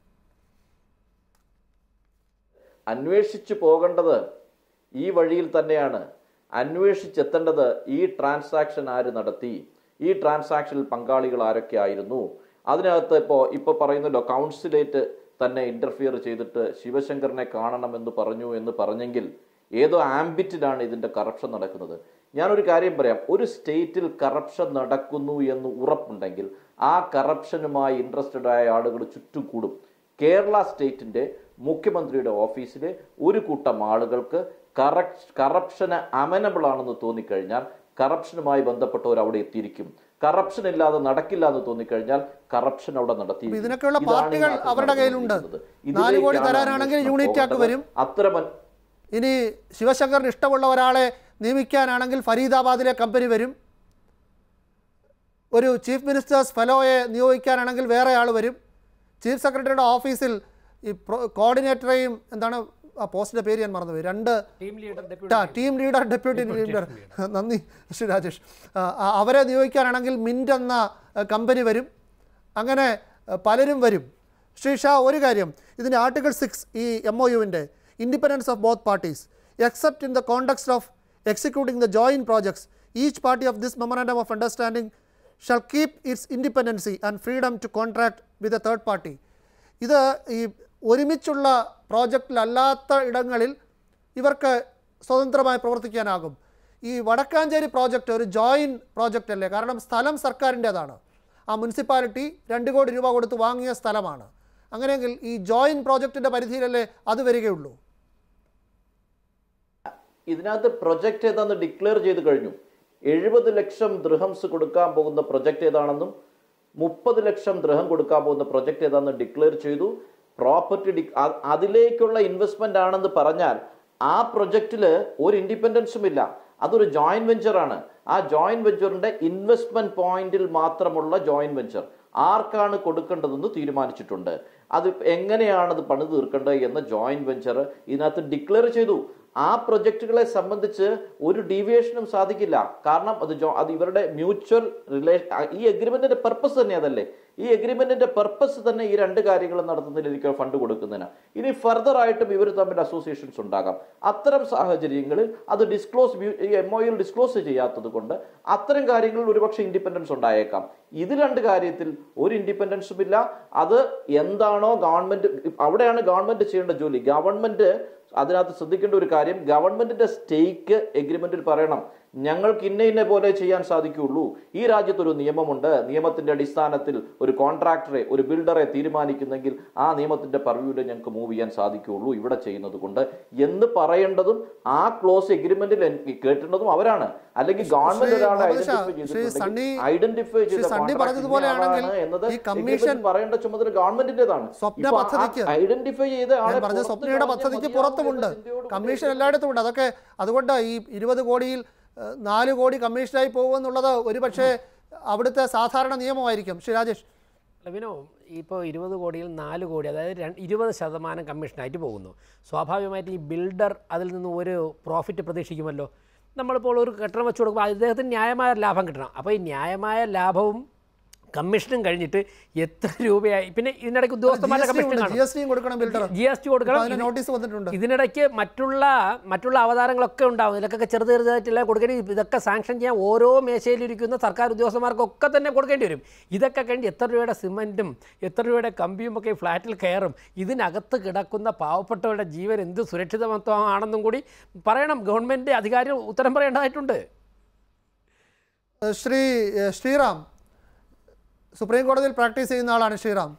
അന്വേഷിച്ചു പോകേണ്ടത് ഈ വഴിയിൽ തന്നെയാണ് അന്വേഷിച്ചെത്തേണ്ടത് ഈ ട്രാൻസാക്ഷൻ ആര് നടത്തി ഈ ട്രാൻസാക്ഷനിൽ പങ്കാളികൾ ആരൊക്കെ ആയിരുന്നു അതിനകത്ത് ഇപ്പോൾ ഇപ്പോൾ പറയുന്നല്ലോ കൗൺസിലേറ്റ് തന്നെ ഇന്റർഫിയർ ചെയ്തിട്ട് ശിവശങ്കറിനെ കാണണമെന്ന് പറഞ്ഞു എന്ന് പറഞ്ഞെങ്കിൽ ഏതോ ആംബിറ്റിലാണ് ഇതിന്റെ കറപ്ഷൻ നടക്കുന്നത് ഞാനൊരു കാര്യം പറയാം ഒരു സ്റ്റേറ്റിൽ കറപ്ഷൻ നടക്കുന്നു എന്ന് ഉറപ്പുണ്ടെങ്കിൽ ആ കറപ്ഷനുമായി ഇൻട്രസ്റ്റഡ് ആയ ആളുകൾ ചുറ്റും കൂടും കേരള സ്റ്റേറ്റിന്റെ മുഖ്യമന്ത്രിയുടെ ഓഫീസിലെ ഒരു കൂട്ടം ആളുകൾക്ക് കറപ്ഷന് അമനബിൾ ആണെന്ന് തോന്നിക്കഴിഞ്ഞാൽ കറപ്ഷനുമായി ബന്ധപ്പെട്ടവർ അവിടെ എത്തിയിരിക്കും കറപ്ഷൻ ഇല്ലാതെ നടക്കില്ല എന്ന് തോന്നിക്കഴിഞ്ഞാൽ കറപ്ഷൻ അവിടെ നടത്തി അപ്പൊ ഇതിനൊക്കെയുള്ള പാർട്ടികൾ അവരുടെ കയ്യിലുണ്ട്. നാല് കോടി തരാനാണെങ്കിൽ യൂണിറ്റ് ആക്ക് വരും. അത്തരം ഇനി ശിവശങ്കറിന് ഇഷ്ടമുള്ള ഒരാളെ നിയമിക്കാനാണെങ്കിൽ ഫരീദാബാദിലെ കമ്പനി വരും ഒരു ചീഫ് മിനിസ്റ്റേഴ്സ് ഫെലോയെ നിയോഗിക്കാനാണെങ്കിൽ വേറെ ആൾ വരും ചീഫ് സെക്രട്ടറിയുടെ ഓഫീസിൽ ഈ പ്രോ- കോർഡിനേറ്ററെയും എന്താണ് ആ പോസ്റ്റിൻ്റെ പേര് ഞാൻ മറന്നുപോയി രണ്ട് ടീം ലീഡർ ടാ, ടീം ലീഡർ ഡെപ്യൂട്ടി ലീഡർ നന്ദി ശ്രീ രാജേഷ് ആ, ആ, അവരെ നിയോഗിക്കാനാണെങ്കിൽ മിൻറ്റ് എന്ന ആ, കമ്പനി വരും അങ്ങനെ ആ, പലരും വരും ശ്രീ ഷാ ഒരു കാര്യം ഇതിൻ്റെ ആർട്ടിക്കിൾ സിക്സ് ഈ എം ഒ യുവിൻ്റെ independence of both parties except in the context of executing the joint projects each party of this memorandum of understanding shall keep its independency and freedom to contract with a third party ഇത് ഈ ഒരുമിച്ചുള്ള പ്രോജക്റ്റിലല്ലാത്ത ഇടങ്ങളിൽ ഇവർക്ക് സ്വതന്ത്രമായി പ്രവർത്തിക്കാനാകും ഈ Vadakkancheri project ഒരു ജോയിൻ പ്രോജക്റ്റ് അല്ലേ കാരണം സ്ഥലം സർക്കാരിൻ്റേതാണ് ആ മുനിസിപ്പാലിറ്റി രണ്ട് കോടി രൂപ കൊടുത്ത് വാങ്ങിയ സ്ഥലമാണ് അങ്ങനെയെങ്കിൽ ഈ ജോയിൻ പ്രോജക്റ്റിൻ്റെ പരിധിയിലല്ലേ അത് വരികയുള്ളൂ ഇതിനകത്ത് പ്രൊജക്റ്റ് ഏതാന്ന് ഡിക്ലെയർ ചെയ്ത് കഴിഞ്ഞു എഴുപത് ലക്ഷം ദൃഹംസ് കൊടുക്കാൻ പോകുന്ന പ്രൊജക്റ്റ് ഏതാണെന്നും മുപ്പത് ലക്ഷം ദൃഹം കൊടുക്കാൻ പോകുന്ന പ്രൊജക്റ്റ് ഏതാണെന്ന് ഡിക്ലെയർ ചെയ്തു പ്രോപ്പർട്ടി അതിലേക്കുള്ള ഇൻവെസ്റ്റ്മെന്റ് ആണെന്ന് പറഞ്ഞാൽ ആ പ്രൊജക്റ്റിൽ ഒരു ഇൻഡിപെൻഡൻസും ഇല്ല അതൊരു ജോയിന്റ് വെഞ്ചർ ആണ് ആ ജോയിന്റ് വെഞ്ചറിന്റെ ഇൻവെസ്റ്റ്മെന്റ് പോയിന്റിൽ മാത്രമുള്ള ജോയിന്റ് വെഞ്ചർ ആർക്കാണ് കൊടുക്കേണ്ടതെന്ന് തീരുമാനിച്ചിട്ടുണ്ട് അത് എങ്ങനെയാണ് അത് പണിത് തീർക്കേണ്ടത് എന്ന ജോയിന്റ് വെഞ്ചർ ഇതിനകത്ത് ഡിക്ലെയർ ചെയ്തു ആ പ്രൊജക്റ്റുകളെ സംബന്ധിച്ച് ഒരു ഡീവിയേഷനും സാധിക്കില്ല കാരണം അത് ജോ അത് ഇവരുടെ മ്യൂച്വൽ റിലേഷൻ ഈ എഗ്രിമെന്റിന്റെ പർപ്പസ് തന്നെ അതല്ലേ ഈ എഗ്രിമെന്റിന്റെ പർപ്പസ് തന്നെ ഈ രണ്ട് കാര്യങ്ങൾ നടത്തുന്നതിലേക്ക് ഫണ്ട് കൊടുക്കുന്നതിന് ഇനി ഫർദർ ആയിട്ടും ഇവർ തമ്മിൽ അസോസിയേഷൻസ് ഉണ്ടാകാം അത്തരം സാഹചര്യങ്ങളിൽ അത് ഡിസ്ക്ലോസ് ഈ എം ഒയിൽ ഡിസ്ക്ലോസ് ചെയ്യാത്തത് കൊണ്ട് അത്തരം കാര്യങ്ങളിൽ ഒരുപക്ഷെ ഇൻഡിപെൻഡൻസ് ഉണ്ടായേക്കാം ഇത് രണ്ട് കാര്യത്തിൽ ഒരു ഇൻഡിപെൻഡൻസും ഇല്ല അത് എന്താണോ ഗവൺമെന്റ് അവിടെയാണ് ഗവൺമെന്റ് ചെയ്യേണ്ട ജോലി ഗവൺമെന്റ് അതിനകത്ത് ശ്രദ്ധിക്കേണ്ട ഒരു കാര്യം ഗവൺമെന്റിന്റെ സ്റ്റേക്ക് എഗ്രിമെന്റിൽ പറയണം ഞങ്ങൾക്ക് ഇന്ന ഇന്ന പോലെ ചെയ്യാൻ സാധിക്കുള്ളൂ ഈ രാജ്യത്ത് ഒരു നിയമമുണ്ട് നിയമത്തിന്റെ അടിസ്ഥാനത്തിൽ ഒരു കോൺട്രാക്ടറെ ഒരു ബിൽഡറെ തീരുമാനിക്കുന്നെങ്കിൽ ആ നിയമത്തിന്റെ പർവ്യൂവിൽ ഞങ്ങൾക്ക് മൂവ് ചെയ്യാൻ സാധിക്കുള്ളൂ ഇവിടെ ചെയ്യുന്നത് കൊണ്ട് എന്ന് പറയേണ്ടതും ആ ക്ലോസ് എഗ്രിമെന്റിൽ കേട്ടേണ്ടതും അവരാണ് അല്ലെങ്കിൽ ഗവൺമെന്റ് ശ്രീ ഒരാളെ മുഹമ്മദ് ഷാ, ശ്രീ സണ്ണി- ഐഡന്റിഫൈ ശ്രീ സണ്ണി പറഞ്ഞതുപോലെയാണെങ്കിൽ എന്നത് ഈ കമ്മീഷൻ പറയേണ്ട ചുമതല ഗവൺമെന്റിന്റേതാണ് സ്വപ്ന ഇപ്പൊ ആ പദ്ധതിക്ക് ഐഡന്റിഫൈ ചെയ്ത ആളെ ഞാൻ പറഞ്ഞ പുറത്ത് സ്വപ്നയുടെ കളഞ്ഞാൽ പദ്ധതിക്ക് മതിയാവുന്ന പുറത്തുമുണ്ട് ചിന്തയോടുകൂടി കമ്മീഷൻ എല്ലായിടത്തും ഉണ്ട് അതൊക്കെ അതുകൊണ്ട് ഈ ഇരുപത് കോടിയിൽ ഏഹ്, നാല് കോടി കമ്മീഷനായി പോകുമെന്നുള്ളത് ഒരുപക്ഷെ അവിടുത്തെ സാധാരണ നിയമമായിരിക്കും ശ്രീ രാജേഷ് ലവിനോ ഇപ്പോൾ ഇരുപത് കോടിയിൽ നാല് കോടി അതായത് രണ്ട് ഇരുപത് ശതമാനം കമ്മീഷനായിട്ട് പോകുന്നു സ്വാഭാവികമായിട്ട് ഈ ബിൽഡർ അതിൽ നിന്ന് ഒരു പ്രോഫിറ്റ് പ്രതീക്ഷിക്കുമല്ലോ നമ്മളിപ്പോൾ ഒരു കെട്ടിടം വെച്ച് കൊടുക്കുമ്പോൾ അദ്ദേഹത്തിന് ന്യായമായ ലാഭം കിട്ടണം അപ്പോൾ ഈ ന്യായമായ ലാഭവും കമ്മീഷനും കഴിഞ്ഞിട്ട് എത്ര രൂപയായി പിന്നെ ഇതിനിടയ്ക്ക് ഉദ്യോഗസ്ഥന്മാരുടെ കമ്മീഷൻ ജി കാണും എസ് ടിയും കൊടുക്കണം ബിൽഡർ ജി എസ് ടി കൊടുക്കണം അതിന് ഇത് നോട്ടീസ് വന്നിട്ടുണ്ട് ഇതിനിടയ്ക്ക് മറ്റുള്ള മറ്റുള്ള അവതാരങ്ങളൊക്കെ ഉണ്ടാവും ഇതിലൊക്കെ ചെറുത് ചെറുതായിട്ടെല്ലാം കൊടുക്കേണ്ടി ഇതൊക്കെ സാങ്ഷൻ ചെയ്യാൻ ഓരോ മേശയിലിരിക്കുന്ന സർക്കാർ ഉദ്യോഗസ്ഥന്മാർക്കൊക്കെ തന്നെ കൊടുക്കേണ്ടി വരും ഇതൊക്കെ കഴിഞ്ഞ് എത്ര രൂപയുടെ സിമൻറ്റും എത്ര രൂപയുടെ കമ്പിയും ഒക്കെ ഈ ഫ്ലാറ്റിൽ കയറും ഇതിനകത്ത് കിടക്കുന്ന പാവപ്പെട്ടവരുടെ ജീവൻ എന്ത് സുരക്ഷിതത്വമാണെന്നും കൂടി പറയണം ഗവൺമെൻറ് അധികാരികൾ ഉത്തരം പറയേണ്ടതായിട്ടുണ്ട് ഏഹ്, ശ്രീ ഏഹ്, ശ്രീറാം സുപ്രീം കോടതിയിൽ പ്രാക്ടീസ് ചെയ്യുന്ന ആളാണ് ശ്രീറാം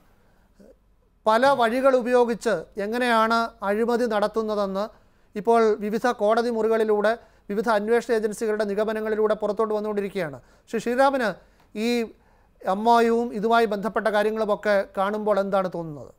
പല വഴികൾ ഉപയോഗിച്ച് എങ്ങനെയാണ് അഴിമതി നടത്തുന്നതെന്ന് ഇപ്പോൾ വിവിധ കോടതി മുറികളിലൂടെ വിവിധ അന്വേഷണ ഏജൻസികളുടെ നിഗമനങ്ങളിലൂടെ പുറത്തോട്ട് വന്നുകൊണ്ടിരിക്കുകയാണ് ശ്രീ ശ്രീറാമിന് ഈ എം ഒ യുവും ഇതുമായി ബന്ധപ്പെട്ട കാര്യങ്ങളുമൊക്കെ കാണുമ്പോൾ എന്താണ് തോന്നുന്നത്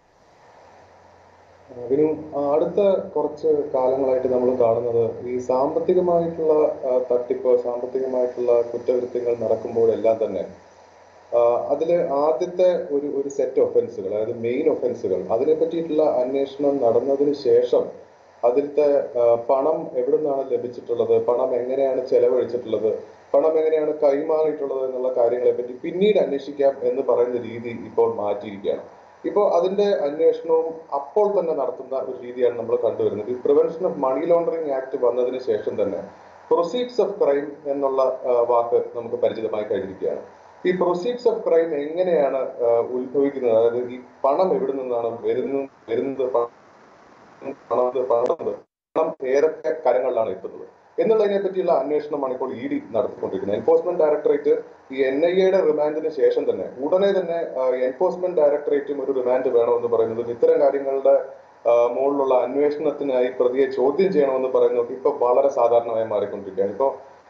ഇതിനു അടുത്ത കുറച്ച് കാലങ്ങളായിട്ട് നമ്മൾ കാണുന്നത് ഈ സാമ്പത്തികമായിട്ടുള്ള ആ, തട്ടിപ്പ് സാമ്പത്തികമായിട്ടുള്ള കുറ്റകൃത്യങ്ങൾ നടക്കുമ്പോഴെല്ലാം തന്നെ അതിൽ ആദ്യത്തെ ഒരു ഒരു സെറ്റ് ഒഫൻസുകൾ അതായത് മെയിൻ ഒഫൻസുകൾ അതിനെ പറ്റിയിട്ടുള്ള അന്വേഷണം നടന്നതിന് ശേഷം അതിലത്തെ ആ, പണം എവിടെ നിന്നാണ് ലഭിച്ചിട്ടുള്ളത് പണം എങ്ങനെയാണ് ചെലവഴിച്ചിട്ടുള്ളത് പണം എങ്ങനെയാണ് കൈമാറിയിട്ടുള്ളത് എന്നുള്ള കാര്യങ്ങളെ പറ്റി പിന്നീട് അന്വേഷിക്കാം എന്ന് പറയുന്ന രീതി ഇപ്പോൾ മാറ്റിയിരിക്കുകയാണ് ഇപ്പോൾ അതിന്റെ അന്വേഷണവും അപ്പോൾ തന്നെ നടത്തുന്ന ഒരു രീതിയാണ് നമ്മൾ കണ്ടുവരുന്നത് ഈ prevention of money laundering act വന്നതിന് ശേഷം തന്നെ പ്രൊസീഡ്സ് ഓഫ് ക്രൈം എന്നുള്ള ആ, വാക്ക് നമുക്ക് പരിചിതമായി കഴിഞ്ഞിരിക്കുകയാണ് ഈ പ്രൊസീഡ്സ് ഓഫ് ക്രൈം എങ്ങനെയാണ് ആ, ഉത്ഭവിക്കുന്നത് അതായത് ഈ പണം എവിടെ നിന്നാണ് വരുന്നത് വരുന്നത് പണം പണം പണം പണം ഏതൊക്കെ കരങ്ങളിലാണ് എത്തുന്നത് എന്നുള്ളതിനെ പറ്റിയുള്ള അന്വേഷണമാണ് ഇപ്പോൾ ഇ ഡി നടത്തിക്കൊണ്ടിരിക്കുന്നത് എൻഫോഴ്സ്മെന്റ് ഡയറക്ടറേറ്റ് ഈ എൻ ഐ എയുടെ റിമാൻഡിന് ശേഷം തന്നെ ഉടനെ തന്നെ എൻഫോഴ്സ്മെന്റ് ഡയറക്ടറേറ്റും ഒരു റിമാൻഡ് വേണമെന്ന് പറയുന്നതും ഇത്തരം കാര്യങ്ങളുടെ ആ, മുകളിലുള്ള അന്വേഷണത്തിനായി പ്രതിയെ ചോദ്യം ചെയ്യണമെന്ന് പറയുന്നത് ഇപ്പൊ വളരെ സാധാരണമായി മാറിക്കൊണ്ടിരിക്കുകയാണ് ഇപ്പോ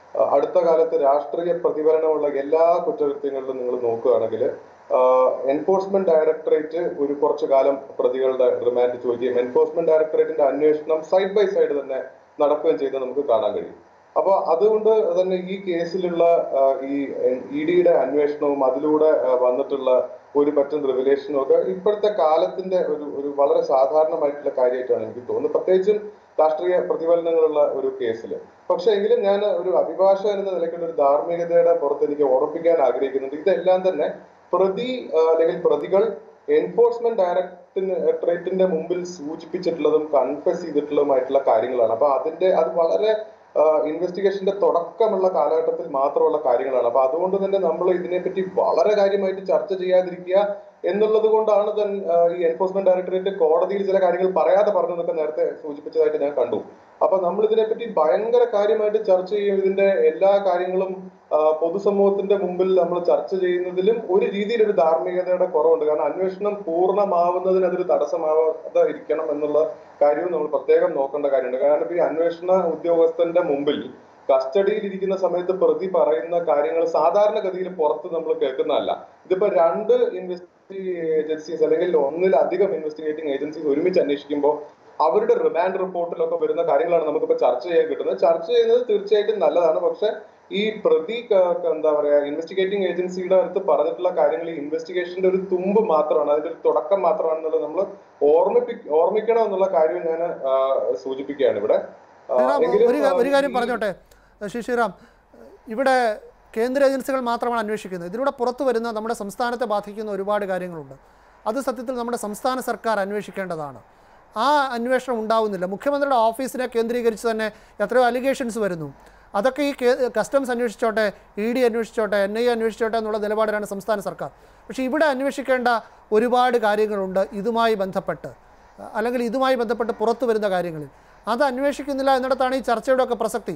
ആ, അടുത്ത കാലത്ത് രാഷ്ട്രീയ പ്രതിഫലനമുള്ള എല്ലാ കുറ്റകൃത്യങ്ങളിലും നിങ്ങൾ നോക്കുകയാണെങ്കിൽ എൻഫോഴ്സ്മെന്റ് ഡയറക്ടറേറ്റ് ഒരു കുറച്ചു കാലം പ്രതികളുടെ റിമാൻഡ് ചോദിക്കുകയും എൻഫോഴ്സ്മെന്റ് ഡയറക്ടറേറ്റിന്റെ അന്വേഷണം സൈഡ് ബൈ സൈഡ് തന്നെ നടക്കുകയും ചെയ്ത് നമുക്ക് കാണാൻ കഴിയും അപ്പൊ അതുകൊണ്ട് തന്നെ ഈ കേസിലുള്ള ആ, ഈ ഇ ഡിയുടെ അന്വേഷണവും അതിലൂടെ ആ, വന്നിട്ടുള്ള ഒരു പറ്റും റിവലേഷനും ഒക്കെ ഇപ്പോഴത്തെ കാലത്തിന്റെ ഒരു ഒരു വളരെ സാധാരണമായിട്ടുള്ള കാര്യമായിട്ടാണ് എനിക്ക് തോന്നുന്നത് പ്രത്യേകിച്ചും രാഷ്ട്രീയ പ്രതിഫലനങ്ങളുള്ള ഒരു കേസിൽ പക്ഷെ എങ്കിലും ഞാൻ ഒരു അഭിഭാഷകൻ എന്ന നിലയ്ക്കുള്ള ഒരു ധാർമ്മികതയുടെ പുറത്ത് എനിക്ക് ഓർമ്മിപ്പിക്കാൻ ആഗ്രഹിക്കുന്നുണ്ട് ഇതെല്ലാം തന്നെ പ്രതി ആ, അല്ലെങ്കിൽ പ്രതികൾ എൻഫോഴ്സ്മെന്റ് ഡയറക്ടറേറ്റിന്റെ മുമ്പിൽ സൂചിപ്പിച്ചിട്ടുള്ളതും കൺഫ്യസ് ചെയ്തിട്ടുള്ളതുമായിട്ടുള്ള കാര്യങ്ങളാണ് അപ്പൊ അതിന്റെ അത് വളരെ ഇൻവെസ്റ്റിഗേഷന്റെ തുടക്കമുള്ള കാലഘട്ടത്തിൽ മാത്രമുള്ള കാര്യങ്ങളാണ് അപ്പൊ അതുകൊണ്ട് തന്നെ നമ്മൾ ഇതിനെപ്പറ്റി വളരെ കാര്യമായിട്ട് ചർച്ച ചെയ്യാതിരിക്കുക എന്നുള്ളത് കൊണ്ടാണ് then, ആ, ഈ എൻഫോഴ്സ്മെന്റ് ഡയറക്ടറേറ്റ് കോടതിയിൽ ചില കാര്യങ്ങൾ പറയാതെ പറഞ്ഞതൊക്കെ നേരത്തെ സൂചിപ്പിച്ചതായിട്ട് ഞാൻ കണ്ടു അപ്പൊ നമ്മൾ ഇതിനെപ്പറ്റി ഭയങ്കര കാര്യമായിട്ട് ചർച്ച ചെയ്യും ഇതിന്റെ എല്ലാ കാര്യങ്ങളും ആ, പൊതുസമൂഹത്തിന്റെ മുമ്പിൽ നമ്മൾ ചർച്ച ചെയ്യുന്നതിലും ഒരു രീതിയിൽ ഒരു ധാർമ്മികതയുടെ കുറവുണ്ട് കാരണം അന്വേഷണം പൂർണ്ണമാവുന്നതിന് അതൊരു തടസ്സമാവാതെ ഇരിക്കണം എന്നുള്ള കാര്യവും നമ്മൾ പ്രത്യേകം നോക്കേണ്ട കാര്യമുണ്ട് കാരണം ഇപ്പൊ ഈ അന്വേഷണ ഉദ്യോഗസ്ഥന്റെ മുമ്പിൽ കസ്റ്റഡിയിൽ ഇരിക്കുന്ന സമയത്ത് പ്രതി പറയുന്ന കാര്യങ്ങൾ സാധാരണഗതിയിൽ പുറത്ത് നമ്മൾ കേൾക്കുന്നതല്ല ഇതിപ്പോ രണ്ട് ഇൻവെസ്റ്റിഗേറ്റിംഗ് ഏജൻസീസ് അല്ലെങ്കിൽ ഒന്നിലധികം ഇൻവെസ്റ്റിഗേറ്റിംഗ് ഏജൻസീസ് ഒരുമിച്ച് അന്വേഷിക്കുമ്പോൾ അവരുടെ റിമാൻഡ് റിപ്പോർട്ടിലൊക്കെ വരുന്ന കാര്യങ്ങളാണ് നമുക്കിപ്പോ ചർച്ച ചെയ്യാൻ കിട്ടുന്നത് ചർച്ച ചെയ്യുന്നത് തീർച്ചയായിട്ടും നല്ലതാണ് പക്ഷെ ഈ പ്രതി ക- ക- എന്താ പറയാ ഇൻവെസ്റ്റിഗേറ്റിംഗ് ഏജൻസിയുടെ അടുത്ത് പറഞ്ഞിട്ടുള്ള കാര്യങ്ങൾ ഈ ഇൻവെസ്റ്റിഗേഷന്റെ ഒരു തുമ്പ് മാത്രമാണ് അതിന്റെ ഒരു തുടക്കം മാത്രമാണെന്നുള്ളത് നമ്മൾ ഓർമ്മിപ്പി ഓർമ്മിക്കണം എന്നുള്ള കാര്യം ഞാൻ സൂചിപ്പിക്കുകയാണ് ഇവിടെ ആ, ശ്രീറാം എങ്കിലും, ഒരു കാ- ആ, ഒരു കാര്യം ഈ- പറഞ്ഞോട്ടെ ശ്രീ ശ്രീറാം ഇവിടെ കേന്ദ്ര ഏജൻസികൾ മാത്രമാണ് അന്വേഷിക്കുന്നത് ഇതിലൂടെ പുറത്തു വരുന്ന നമ്മുടെ സംസ്ഥാനത്തെ ബാധിക്കുന്ന ഒരുപാട് കാര്യങ്ങളുണ്ട് അത് സത്യത്തിൽ നമ്മുടെ സംസ്ഥാന സർക്കാർ അന്വേഷിക്കേണ്ടതാണ് ആ അന്വേഷണം ഉണ്ടാവുന്നില്ല മുഖ്യമന്ത്രിയുടെ ഓഫീസിനെ കേന്ദ്രീകരിച്ച് തന്നെ എത്രയോ അലിഗേഷൻസ് വരുന്നു അതൊക്കെ ഈ കേ- കസ്റ്റംസ് അന്വേഷിച്ചോട്ടെ ഇ ഡി അന്വേഷിച്ചോട്ടെ എൻ ഐ എ അന്വേഷിച്ചോട്ടെ എന്നുള്ള നിലപാടിലാണ് സംസ്ഥാന സർക്കാർ പക്ഷേ ഇവിടെ അന്വേഷിക്കേണ്ട ഒരുപാട് കാര്യങ്ങളുണ്ട് ഇതുമായി ബന്ധപ്പെട്ട് അല്ലെങ്കിൽ ഇതുമായി ബന്ധപ്പെട്ട് പുറത്തു വരുന്ന കാര്യങ്ങളിൽ അത് അന്വേഷിക്കുന്നില്ല എന്നിടത്താണ് ഈ ചർച്ചയുടെ ഒക്കെ പ്രസക്തി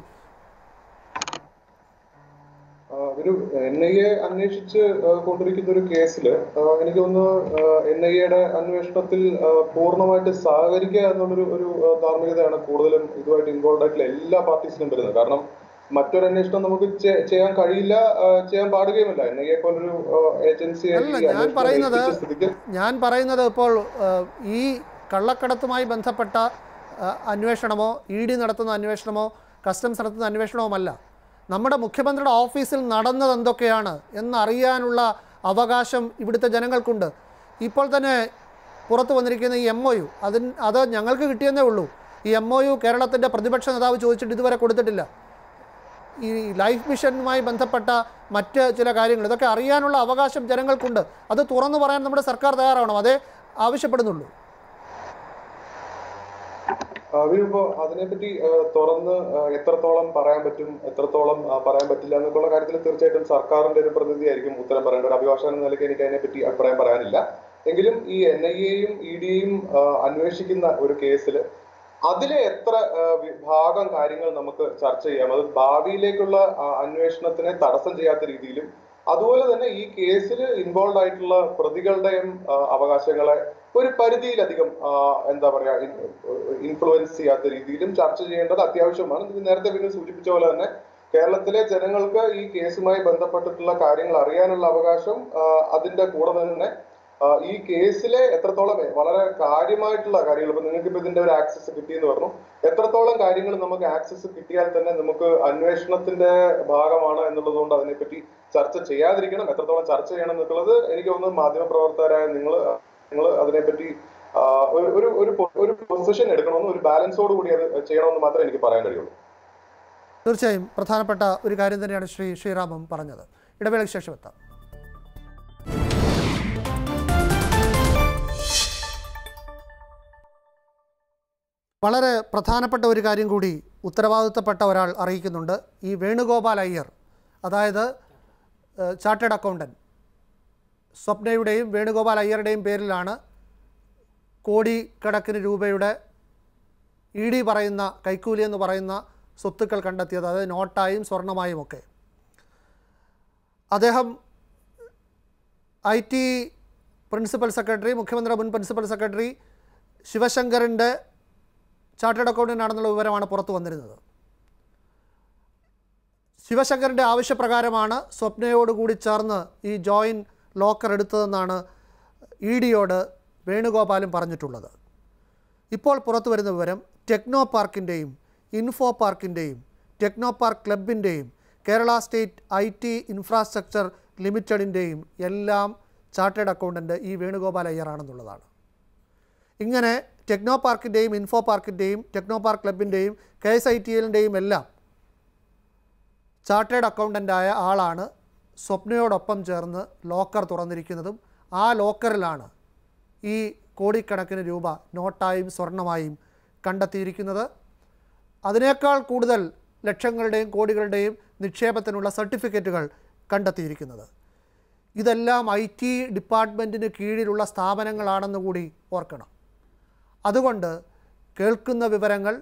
ആ, ഒരു എൻ ഐ എ അന്വേഷിച്ച് ആ, കൊണ്ടിരിക്കുന്ന ഒരു കേസിൽ എനിക്ക് തോന്നുന്നു എൻ ഐ എയുടെ അന്വേഷണത്തിൽ ആ, പൂർണ്ണമായിട്ട് സഹകരിക്കുക എന്നുള്ളൊരു ഒരു ആ, ധാർമ്മികതയാണ് കൂടുതലും ഇതുമായിട്ട് ഇൻവോൾവ് ആയിട്ടുള്ള എല്ലാ പാർട്ടീസിനും വരുന്നത് കാരണം മറ്റൊരു അന്വേഷണം നമുക്ക് ചെ- ചെയ്യാൻ കഴിയില്ല ആ, ചെയ്യാൻ പാടുകയുമില്ല എൻ ഐ എ പോലൊരു ഏജൻസി അല്ല ഞാൻ പറയുന്നത് ഞാൻ പറയുന്നത് ഇപ്പോൾ ആ, ഈ കള്ളക്കടത്തുമായി ബന്ധപ്പെട്ട ആ, അന്വേഷണമോ ഇ ഡി നടത്തുന്ന അന്വേഷണമോ കസ്റ്റംസ് നടത്തുന്ന അന്വേഷണവുമല്ല നമ്മുടെ മുഖ്യമന്ത്രിയുടെ ഓഫീസിൽ നടന്നത് എന്തൊക്കെയാണ് എന്നറിയാനുള്ള അവകാശം ഇവിടുത്തെ ജനങ്ങൾക്കുണ്ട് ഇപ്പോൾ തന്നെ പുറത്തു വന്നിരിക്കുന്ന ഈ എം ഒ യു അതിന് അത് ഞങ്ങൾക്ക് കിട്ടിയെന്നേ ഉള്ളൂ ഈ എം ഒ യു കേരളത്തിൻ്റെ പ്രതിപക്ഷ നേതാവ് ചോദിച്ചിട്ട് ഇതുവരെ കൊടുത്തിട്ടില്ല ഈ ലൈഫ് മിഷനുമായി ബന്ധപ്പെട്ട മറ്റ് ചില കാര്യങ്ങൾ ഇതൊക്കെ അറിയാനുള്ള അവകാശം ജനങ്ങൾക്കുണ്ട് അത് തുറന്നു പറയാൻ നമ്മുടെ സർക്കാർ തയ്യാറാവണം അതേ ആവശ്യപ്പെടുന്നുള്ളൂ അവരിപ്പോ അതിനെപ്പറ്റി ആ, തുറന്ന് ആ, എത്രത്തോളം പറയാൻ പറ്റും എത്രത്തോളം ആ, പറയാൻ പറ്റില്ല എന്നൊക്കെയുള്ള കാര്യത്തിൽ തീർച്ചയായിട്ടും സർക്കാരിന്റെ ഒരു പ്രതിനിധിയായിരിക്കും ഉത്തരം പറയേണ്ട ഒരു അഭിഭാഷകൻ എന്ന നിലയ്ക്ക് എനിക്ക് അതിനെപ്പറ്റി അഭിപ്രായം പറയാനില്ല എങ്കിലും ഈ എൻ ഐ എയും ഇ ഡിയും അന്വേഷിക്കുന്ന ഒരു കേസിൽ അതിലെ എത്ര ആ, വിഭാഗം കാര്യങ്ങൾ നമുക്ക് ചർച്ച ചെയ്യാം അത് ഭാവിയിലേക്കുള്ള ആ, അന്വേഷണത്തിനെ തടസ്സം ചെയ്യാത്ത രീതിയിലും അതുപോലെ തന്നെ ഈ കേസിൽ ഇൻവോൾവ് ആയിട്ടുള്ള പ്രതികളുടെയും ആ, അവകാശങ്ങളെ ഒരു പരിധിയിലധികം ആ, എന്താ പറയാ ഇൻഫ്ലുവൻസ് ചെയ്യാത്ത രീതിയിലും ചർച്ച ചെയ്യേണ്ടത് അത്യാവശ്യമാണ് ഇത് നേരത്തെ പിന്നെ സൂചിപ്പിച്ച പോലെ തന്നെ കേരളത്തിലെ ജനങ്ങൾക്ക് ഈ കേസുമായി ബന്ധപ്പെട്ടിട്ടുള്ള കാര്യങ്ങൾ അറിയാനുള്ള അവകാശം ആ, അതിന്റെ കൂടെ തന്നെ ആ, ഈ കേസിലെ എത്രത്തോളം വളരെ കാര്യമായിട്ടുള്ള കാര്യങ്ങൾ ഇപ്പൊ നിങ്ങൾക്ക് ഇപ്പൊ ഇതിന്റെ ഒരു ആക്സസ് കിട്ടിയെന്ന് പറഞ്ഞു എത്രത്തോളം കാര്യങ്ങൾ നമുക്ക് ആക്സസ് കിട്ടിയാൽ തന്നെ നമുക്ക് അന്വേഷണത്തിന്റെ ഭാഗമാണ് എന്നുള്ളത് കൊണ്ട് അതിനെപ്പറ്റി ചർച്ച ചെയ്യാതിരിക്കണം എത്രത്തോളം ചർച്ച ചെയ്യണം എന്നുള്ളത് എനിക്ക് തോന്നുന്നു മാധ്യമപ്രവർത്തകരായ നിങ്ങൾ നിങ്ങൾ അതിനെപ്പറ്റി ആ, ഒരു ഒരു ഒരു പൊ- ഒരു പൊസിഷൻ എടുക്കണമെന്ന് ഒരു ബാലൻസോട് കൂടി അത് ചെയ്യണമെന്ന് മാത്രമേ എനിക്ക് പറയാൻ കഴിയുള്ളൂ തീർച്ചയായും പ്രധാനപ്പെട്ട ഒരു കാര്യം തന്നെയാണ് ശ്രീ ശ്രീറാമം പറഞ്ഞത് ഇടവേളയ്ക്ക് ശേഷം എത്താം വളരെ പ്രധാനപ്പെട്ട ഒരു കാര്യം കൂടി ഉത്തരവാദിത്തപ്പെട്ട ഒരാൾ അറിയിക്കുന്നുണ്ട് ഈ വേണുഗോപാൽ അയ്യർ അതായത് ഏഹ്, ചാർട്ടേഡ് അക്കൗണ്ടൻറ്റ് സ്വപ്നയുടെയും വേണുഗോപാൽ അയ്യരുടെയും പേരിലാണ് കോടിക്കണക്കിന് രൂപയുടെ ഇ ഡി പറയുന്ന കൈക്കൂലി എന്ന് പറയുന്ന സ്വത്തുക്കൾ കണ്ടെത്തിയത് അതായത് നോട്ടായും സ്വർണമായും ഒക്കെ അദ്ദേഹം ഐ ടി പ്രിൻസിപ്പൽ സെക്രട്ടറി മുഖ്യമന്ത്രിയുടെ മുൻ പ്രിൻസിപ്പൽ സെക്രട്ടറി ശിവശങ്കറിൻ്റെ ചാർട്ടേഡ് അക്കൗണ്ടൻ്റ് ആണെന്നുള്ള വിവരമാണ് പുറത്തു വന്നിരുന്നത് ശിവശങ്കറിൻ്റെ ആവശ്യപ്രകാരമാണ് സ്വപ്നയോടുകൂടി ചേർന്ന് ഈ ജോയിൻറ്റ് ലോക്കർ എടുത്തതെന്നാണ് ഇ ഡിയോട് വേണുഗോപാലും പറഞ്ഞിട്ടുള്ളത് ഇപ്പോൾ പുറത്തു വരുന്ന വിവരം ടെക്നോ പാർക്കിൻ്റെയും ഇൻഫോ പാർക്കിൻ്റെയും ടെക്നോ പാർക്ക് ക്ലബിൻ്റെയും Kerala state I T infrastructure ലിമിറ്റഡിൻ്റെയും എല്ലാം ചാർട്ടേഡ് അക്കൗണ്ടൻറ്റ് ഈ വേണുഗോപാൽ അയ്യറാണെന്നുള്ളതാണ് ഇങ്ങനെ ടെക്നോ പാർക്കിൻ്റെയും ഇൻഫോ പാർക്കിൻ്റെയും ടെക്നോ പാർക്ക് ക്ലബിൻ്റെയും കെ എസ് ഐ ടി എല്ലിൻ്റെയും എല്ലാം ചാർട്ടേഡ് അക്കൗണ്ടൻ്റായ ആളാണ് സ്വപ്നയോടൊപ്പം ചേർന്ന് ലോക്കർ തുറന്നിരിക്കുന്നതും ആ ലോക്കറിലാണ് ഈ കോടിക്കണക്കിന് രൂപ നോട്ടായും സ്വർണമായും കണ്ടെത്തിയിരിക്കുന്നത് അതിനേക്കാൾ കൂടുതൽ ലക്ഷങ്ങളുടെയും കോടികളുടെയും നിക്ഷേപത്തിനുള്ള സർട്ടിഫിക്കറ്റുകൾ കണ്ടെത്തിയിരിക്കുന്നത് ഇതെല്ലാം ഐ ടി ഡിപ്പാർട്ട്മെൻറ്റിന് കീഴിലുള്ള സ്ഥാപനങ്ങളാണെന്ന് കൂടി ഓർക്കണം അതുകൊണ്ട് കേൾക്കുന്ന വിവരങ്ങൾ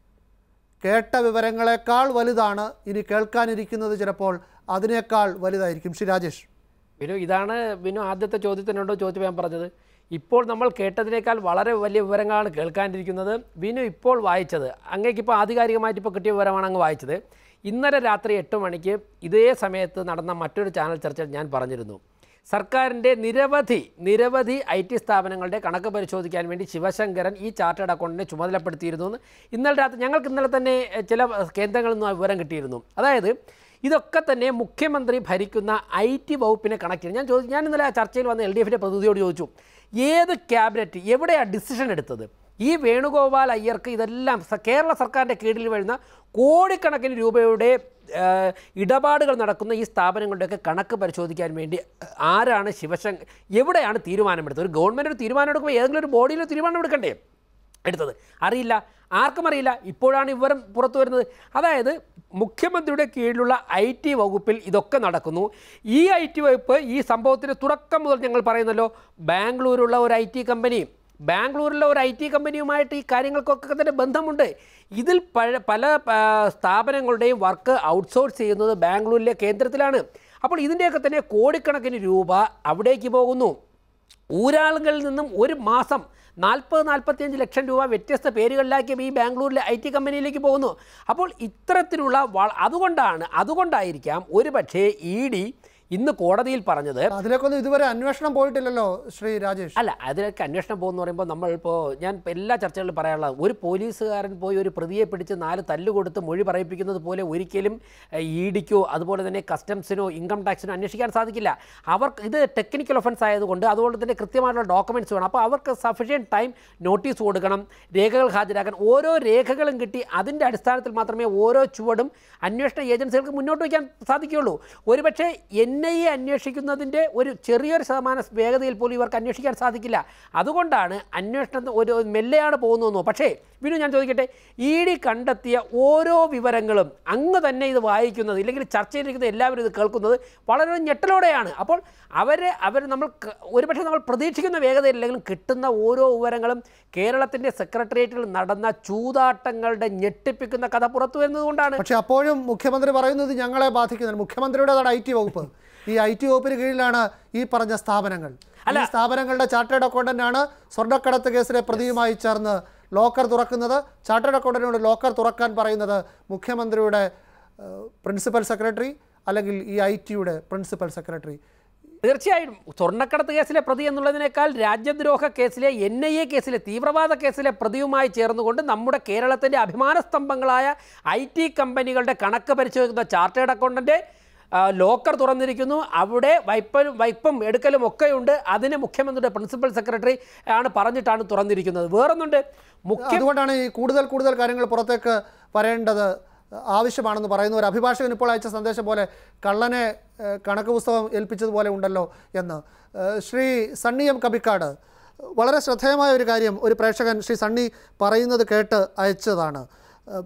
കേട്ട വിവരങ്ങളെക്കാൾ വലുതാണ് ഇനി കേൾക്കാനിരിക്കുന്നത് ചിലപ്പോൾ അതിനേക്കാൾ വലുതായിരിക്കും ശ്രീ രാജേഷ് വിനു ഇതാണ് വിനു ആദ്യത്തെ ചോദ്യത്തിനുണ്ടോ ചോദ്യം ഞാൻ പറഞ്ഞത് ഇപ്പോൾ നമ്മൾ കേട്ടതിനേക്കാൾ വളരെ വലിയ വിവരങ്ങളാണ് കേൾക്കാനിരിക്കുന്നത് വിനു ഇപ്പോൾ വായിച്ചത് അങ്ങേക്ക് ഇപ്പോൾ ആധികാരികമായിട്ട് ഇപ്പോൾ കിട്ടിയ വിവരമാണ് അങ്ങ് വായിച്ചത് ഇന്നലെ രാത്രി എട്ട് മണിക്ക് ഇതേ സമയത്ത് നടന്ന മറ്റൊരു ചാനൽ ചർച്ചയിൽ ഞാൻ പറഞ്ഞിരുന്നു സർക്കാരിൻ്റെ നിരവധി നിരവധി ഐ ടി സ്ഥാപനങ്ങളുടെ കണക്ക് പരിശോധിക്കാൻ വേണ്ടി ശിവശങ്കരൻ ഈ ചാർട്ടേഡ് അക്കൗണ്ടിനെ ചുമതലപ്പെടുത്തിയിരുന്നു എന്ന് ഇന്നലെ രാത്രി ഞങ്ങൾക്ക് ഇന്നലെ തന്നെ എ, ചില കേന്ദ്രങ്ങളിൽ നിന്ന് ആ വിവരം കിട്ടിയിരുന്നു അതായത് ഇതൊക്കെ തന്നെ മുഖ്യമന്ത്രി ഭരിക്കുന്ന ഐ ടി വകുപ്പിനെ കണക്ട് ചെയ്യും ഞാൻ ചോദിച്ചു ഞാൻ ഇന്നലെ ആ ചർച്ചയിൽ വന്ന എൽ ഡി എഫിൻ്റെ പ്രതിനിധിയോട് ചോദിച്ചു ഏത് ക്യാബിനറ്റ് എവിടെയാണ് ഡിസിഷൻ എടുത്തത് ഈ വേണുഗോപാൽ അയ്യർക്ക് ഇതെല്ലാം സ- കേരള സർക്കാരിൻ്റെ കീഴിൽ വരുന്ന കോടിക്കണക്കിന് രൂപയുടെ ആ, ഇടപാടുകൾ നടക്കുന്ന ഈ സ്ഥാപനങ്ങളുടെയൊക്കെ കണക്ക് പരിശോധിക്കാൻ വേണ്ടി ആരാണ് ശിവശങ്കർ എവിടെയാണ് തീരുമാനമെടുത്തത് ഒരു ഗവൺമെൻറ് ഒരു തീരുമാനം എടുക്കുമ്പോൾ ഏതെങ്കിലും ഒരു ബോഡിയിൽ ഒരു തീരുമാനം എടുക്കണ്ടേ എടുത്തത് അറിയില്ല ആർക്കും അറിയില്ല ഇപ്പോഴാണ് വിവരം പുറത്തു വരുന്നത് അതായത് മുഖ്യമന്ത്രിയുടെ കീഴിലുള്ള ഐ ടി വകുപ്പിൽ ഇതൊക്കെ നടക്കുന്നു ഈ ഐ ടി വകുപ്പ് ഈ സംഭവത്തിന് തുടക്കം മുതൽ ഞങ്ങൾ പറയുന്നല്ലോ ബാംഗ്ലൂരുള്ള ഒരു ഐ ടി കമ്പനി ബാംഗ്ലൂരിലെ ഒരു ഐ ടി കമ്പനിയുമായിട്ട് ഈ കാര്യങ്ങൾക്കൊക്കെ തന്നെ ബന്ധമുണ്ട് ഇതിൽ പല പല ആ, സ്ഥാപനങ്ങളുടെയും വർക്ക് ഔട്ട്സോഴ്സ് ചെയ്യുന്നത് ബാംഗ്ലൂരിലെ കേന്ദ്രത്തിലാണ് അപ്പോൾ ഇതിൻ്റെയൊക്കെ തന്നെ കോടിക്കണക്കിന് രൂപ അവിടേക്ക് പോകുന്നു ഊരാളുകളിൽ നിന്നും ഒരു മാസം നാൽപ്പത് നാൽപ്പത്തിയഞ്ച് ലക്ഷം രൂപ വ്യത്യസ്ത പേരുകളിലാക്കി ഈ ബാംഗ്ലൂരിലെ ഐ ടി കമ്പനിയിലേക്ക് പോകുന്നു അപ്പോൾ ഇത്തരത്തിലുള്ള വള- അതുകൊണ്ടാണ് അതുകൊണ്ടായിരിക്കാം ഒരു പക്ഷേ ഇ ഡി ഇന്ന് കോടതിയിൽ പറഞ്ഞത് അതിലേക്കൊന്നും ഇതുവരെ അന്വേഷണം പോയിട്ടില്ലല്ലോ ശ്രീ രാജേഷ് അല്ല അതിലൊക്കെ അന്വേഷണം പോകുന്ന പറയുമ്പോൾ നമ്മളിപ്പോൾ ഞാൻ ഇപ്പം എല്ലാ ചർച്ചകളിലും പറയാനുള്ളത് ഒരു പോലീസുകാരൻ പോയി ഒരു പ്രതിയെ പിടിച്ച് നാല് തല്ല് കൊടുത്ത് മൊഴി പറയിപ്പിക്കുന്നത് പോലെ ഒരിക്കലും ഇ ഡിക്കോ അതുപോലെ തന്നെ കസ്റ്റംസിനോ ഇൻകം ടാക്സിനോ അന്വേഷിക്കാൻ സാധിക്കില്ല അവർക്ക് ഇത് ടെക്നിക്കൽ ഒഫൻസ് ആയതുകൊണ്ട് അതുകൊണ്ട് തന്നെ കൃത്യമായിട്ടുള്ള ഡോക്യുമെൻറ്റ്സ് വേണം അപ്പോൾ അവർക്ക് സഫീഷ്യൻറ്റ് ടൈം നോട്ടീസ് കൊടുക്കണം രേഖകൾ ഹാജരാക്കാൻ ഓരോ രേഖകളും കിട്ടി അതിൻ്റെ അടിസ്ഥാനത്തിൽ മാത്രമേ ഓരോ ചുവടും അന്വേഷണ ഏജൻസികൾക്ക് മുന്നോട്ട് വയ്ക്കാൻ സാധിക്കുകയുള്ളൂ ഒരുപക്ഷെ എൻ ഐ എ അന്വേഷിക്കുന്നതിൻ്റെ ഒരു ചെറിയൊരു ശതമാനം വേഗതയിൽ പോലും ഇവർക്ക് അന്വേഷിക്കാൻ സാധിക്കില്ല അതുകൊണ്ടാണ് അന്വേഷണം ഒരു മെല്ലെയാണ് പോകുന്നതെന്നോ പക്ഷേ വിനു ഞാൻ ചോദിക്കട്ടെ ഇ ഡി കണ്ടെത്തിയ ഓരോ വിവരങ്ങളും അങ്ങ് തന്നെ ഇത് വായിക്കുന്നത് ഇല്ലെങ്കിൽ ചർച്ചയിലിരിക്കുന്ന എല്ലാവരും ഇത് കേൾക്കുന്നത് വളരെ ഞെട്ടലോടെയാണ് അപ്പോൾ അവരെ അവർ നമ്മൾ ക- ഒരുപക്ഷെ നമ്മൾ പ്രതീക്ഷിക്കുന്ന വേഗതയില്ലെങ്കിലും കിട്ടുന്ന ഓരോ വിവരങ്ങളും കേരളത്തിൻ്റെ സെക്രട്ടേറിയറ്റിൽ നടന്ന ചൂതാട്ടങ്ങളുടെ ഞെട്ടിപ്പിക്കുന്ന കഥ പുറത്തു വരുന്നത് കൊണ്ടാണ് പക്ഷെ അപ്പോഴും മുഖ്യമന്ത്രി പറയുന്നത് ഞങ്ങളെ ബാധിക്കുന്നുണ്ട് മുഖ്യമന്ത്രിയുടേതാണ് ഐ ടി വകുപ്പ് ഈ ഐ ടി വകുപ്പിന് കീഴിലാണ് ഈ പറഞ്ഞ സ്ഥാപനങ്ങൾ ഈ സ്ഥാപനങ്ങളുടെ ചാർട്ടേഡ് അക്കൗണ്ടന്റാണ് സ്വർണ്ണക്കടത്ത് കേസിലെ പ്രതിയുമായി ചേർന്ന് ലോക്കർ തുറക്കുന്നത് ചാർട്ടേഡ് അക്കൗണ്ടന്റിനോട് ലോക്കർ തുറക്കാൻ പറയുന്നത് മുഖ്യമന്ത്രിയുടെ പ്രിൻസിപ്പൽ സെക്രട്ടറി അല്ലെങ്കിൽ ഈ ഐ ടിയുടെ പ്രിൻസിപ്പൽ സെക്രട്ടറി തീർച്ചയായും സ്വർണ്ണക്കടത്ത് കേസിലെ പ്രതി എന്നുള്ളതിനേക്കാൾ രാജ്യദ്രോഹ കേസിലെ എൻ ഐ എ കേസിലെ തീവ്രവാദ കേസിലെ പ്രതിയുമായി ചേർന്നുകൊണ്ട് നമ്മുടെ കേരളത്തിൻ്റെ അഭിമാന സ്തംഭങ്ങളായ ഐ ടി കമ്പനികളുടെ കണക്ക് പരിശോധിക്കുന്ന ചാർട്ടേഡ് അക്കൗണ്ടൻ്റ് ലോക്കർ തുറന്നിരിക്കുന്നു അവിടെ വൈപ്പലും വൈപ്പും എടുക്കലും ഒക്കെയുണ്ട് അതിന് മുഖ്യമന്ത്രിയുടെ പ്രിൻസിപ്പൽ സെക്രട്ടറി ആണ് പറഞ്ഞിട്ടാണ് തുറന്നിരിക്കുന്നത് വേറൊന്നുണ്ട് മുഖ്യ അതുകൊണ്ടാണ് ഈ കൂടുതൽ കൂടുതൽ കാര്യങ്ങൾ പുറത്തേക്ക് വരേണ്ടത് ആവശ്യമാണെന്ന് പറയുന്ന ഒരു അഭിഭാഷകൻ ഇപ്പോൾ അയച്ച സന്ദേശം പോലെ കള്ളനെ ഏഹ്, കണക്ക് പുസ്തകം ഏൽപ്പിച്ചതുപോലെ ഉണ്ടല്ലോ എന്ന് ഏഹ്, ശ്രീ സണ്ണി എം കബിക്കാട് വളരെ ശ്രദ്ധേയമായ ഒരു കാര്യം ഒരു പ്രേക്ഷകൻ ശ്രീ സണ്ണി പറയുന്നത് കേട്ട് അയച്ചതാണ് ഏഹ്,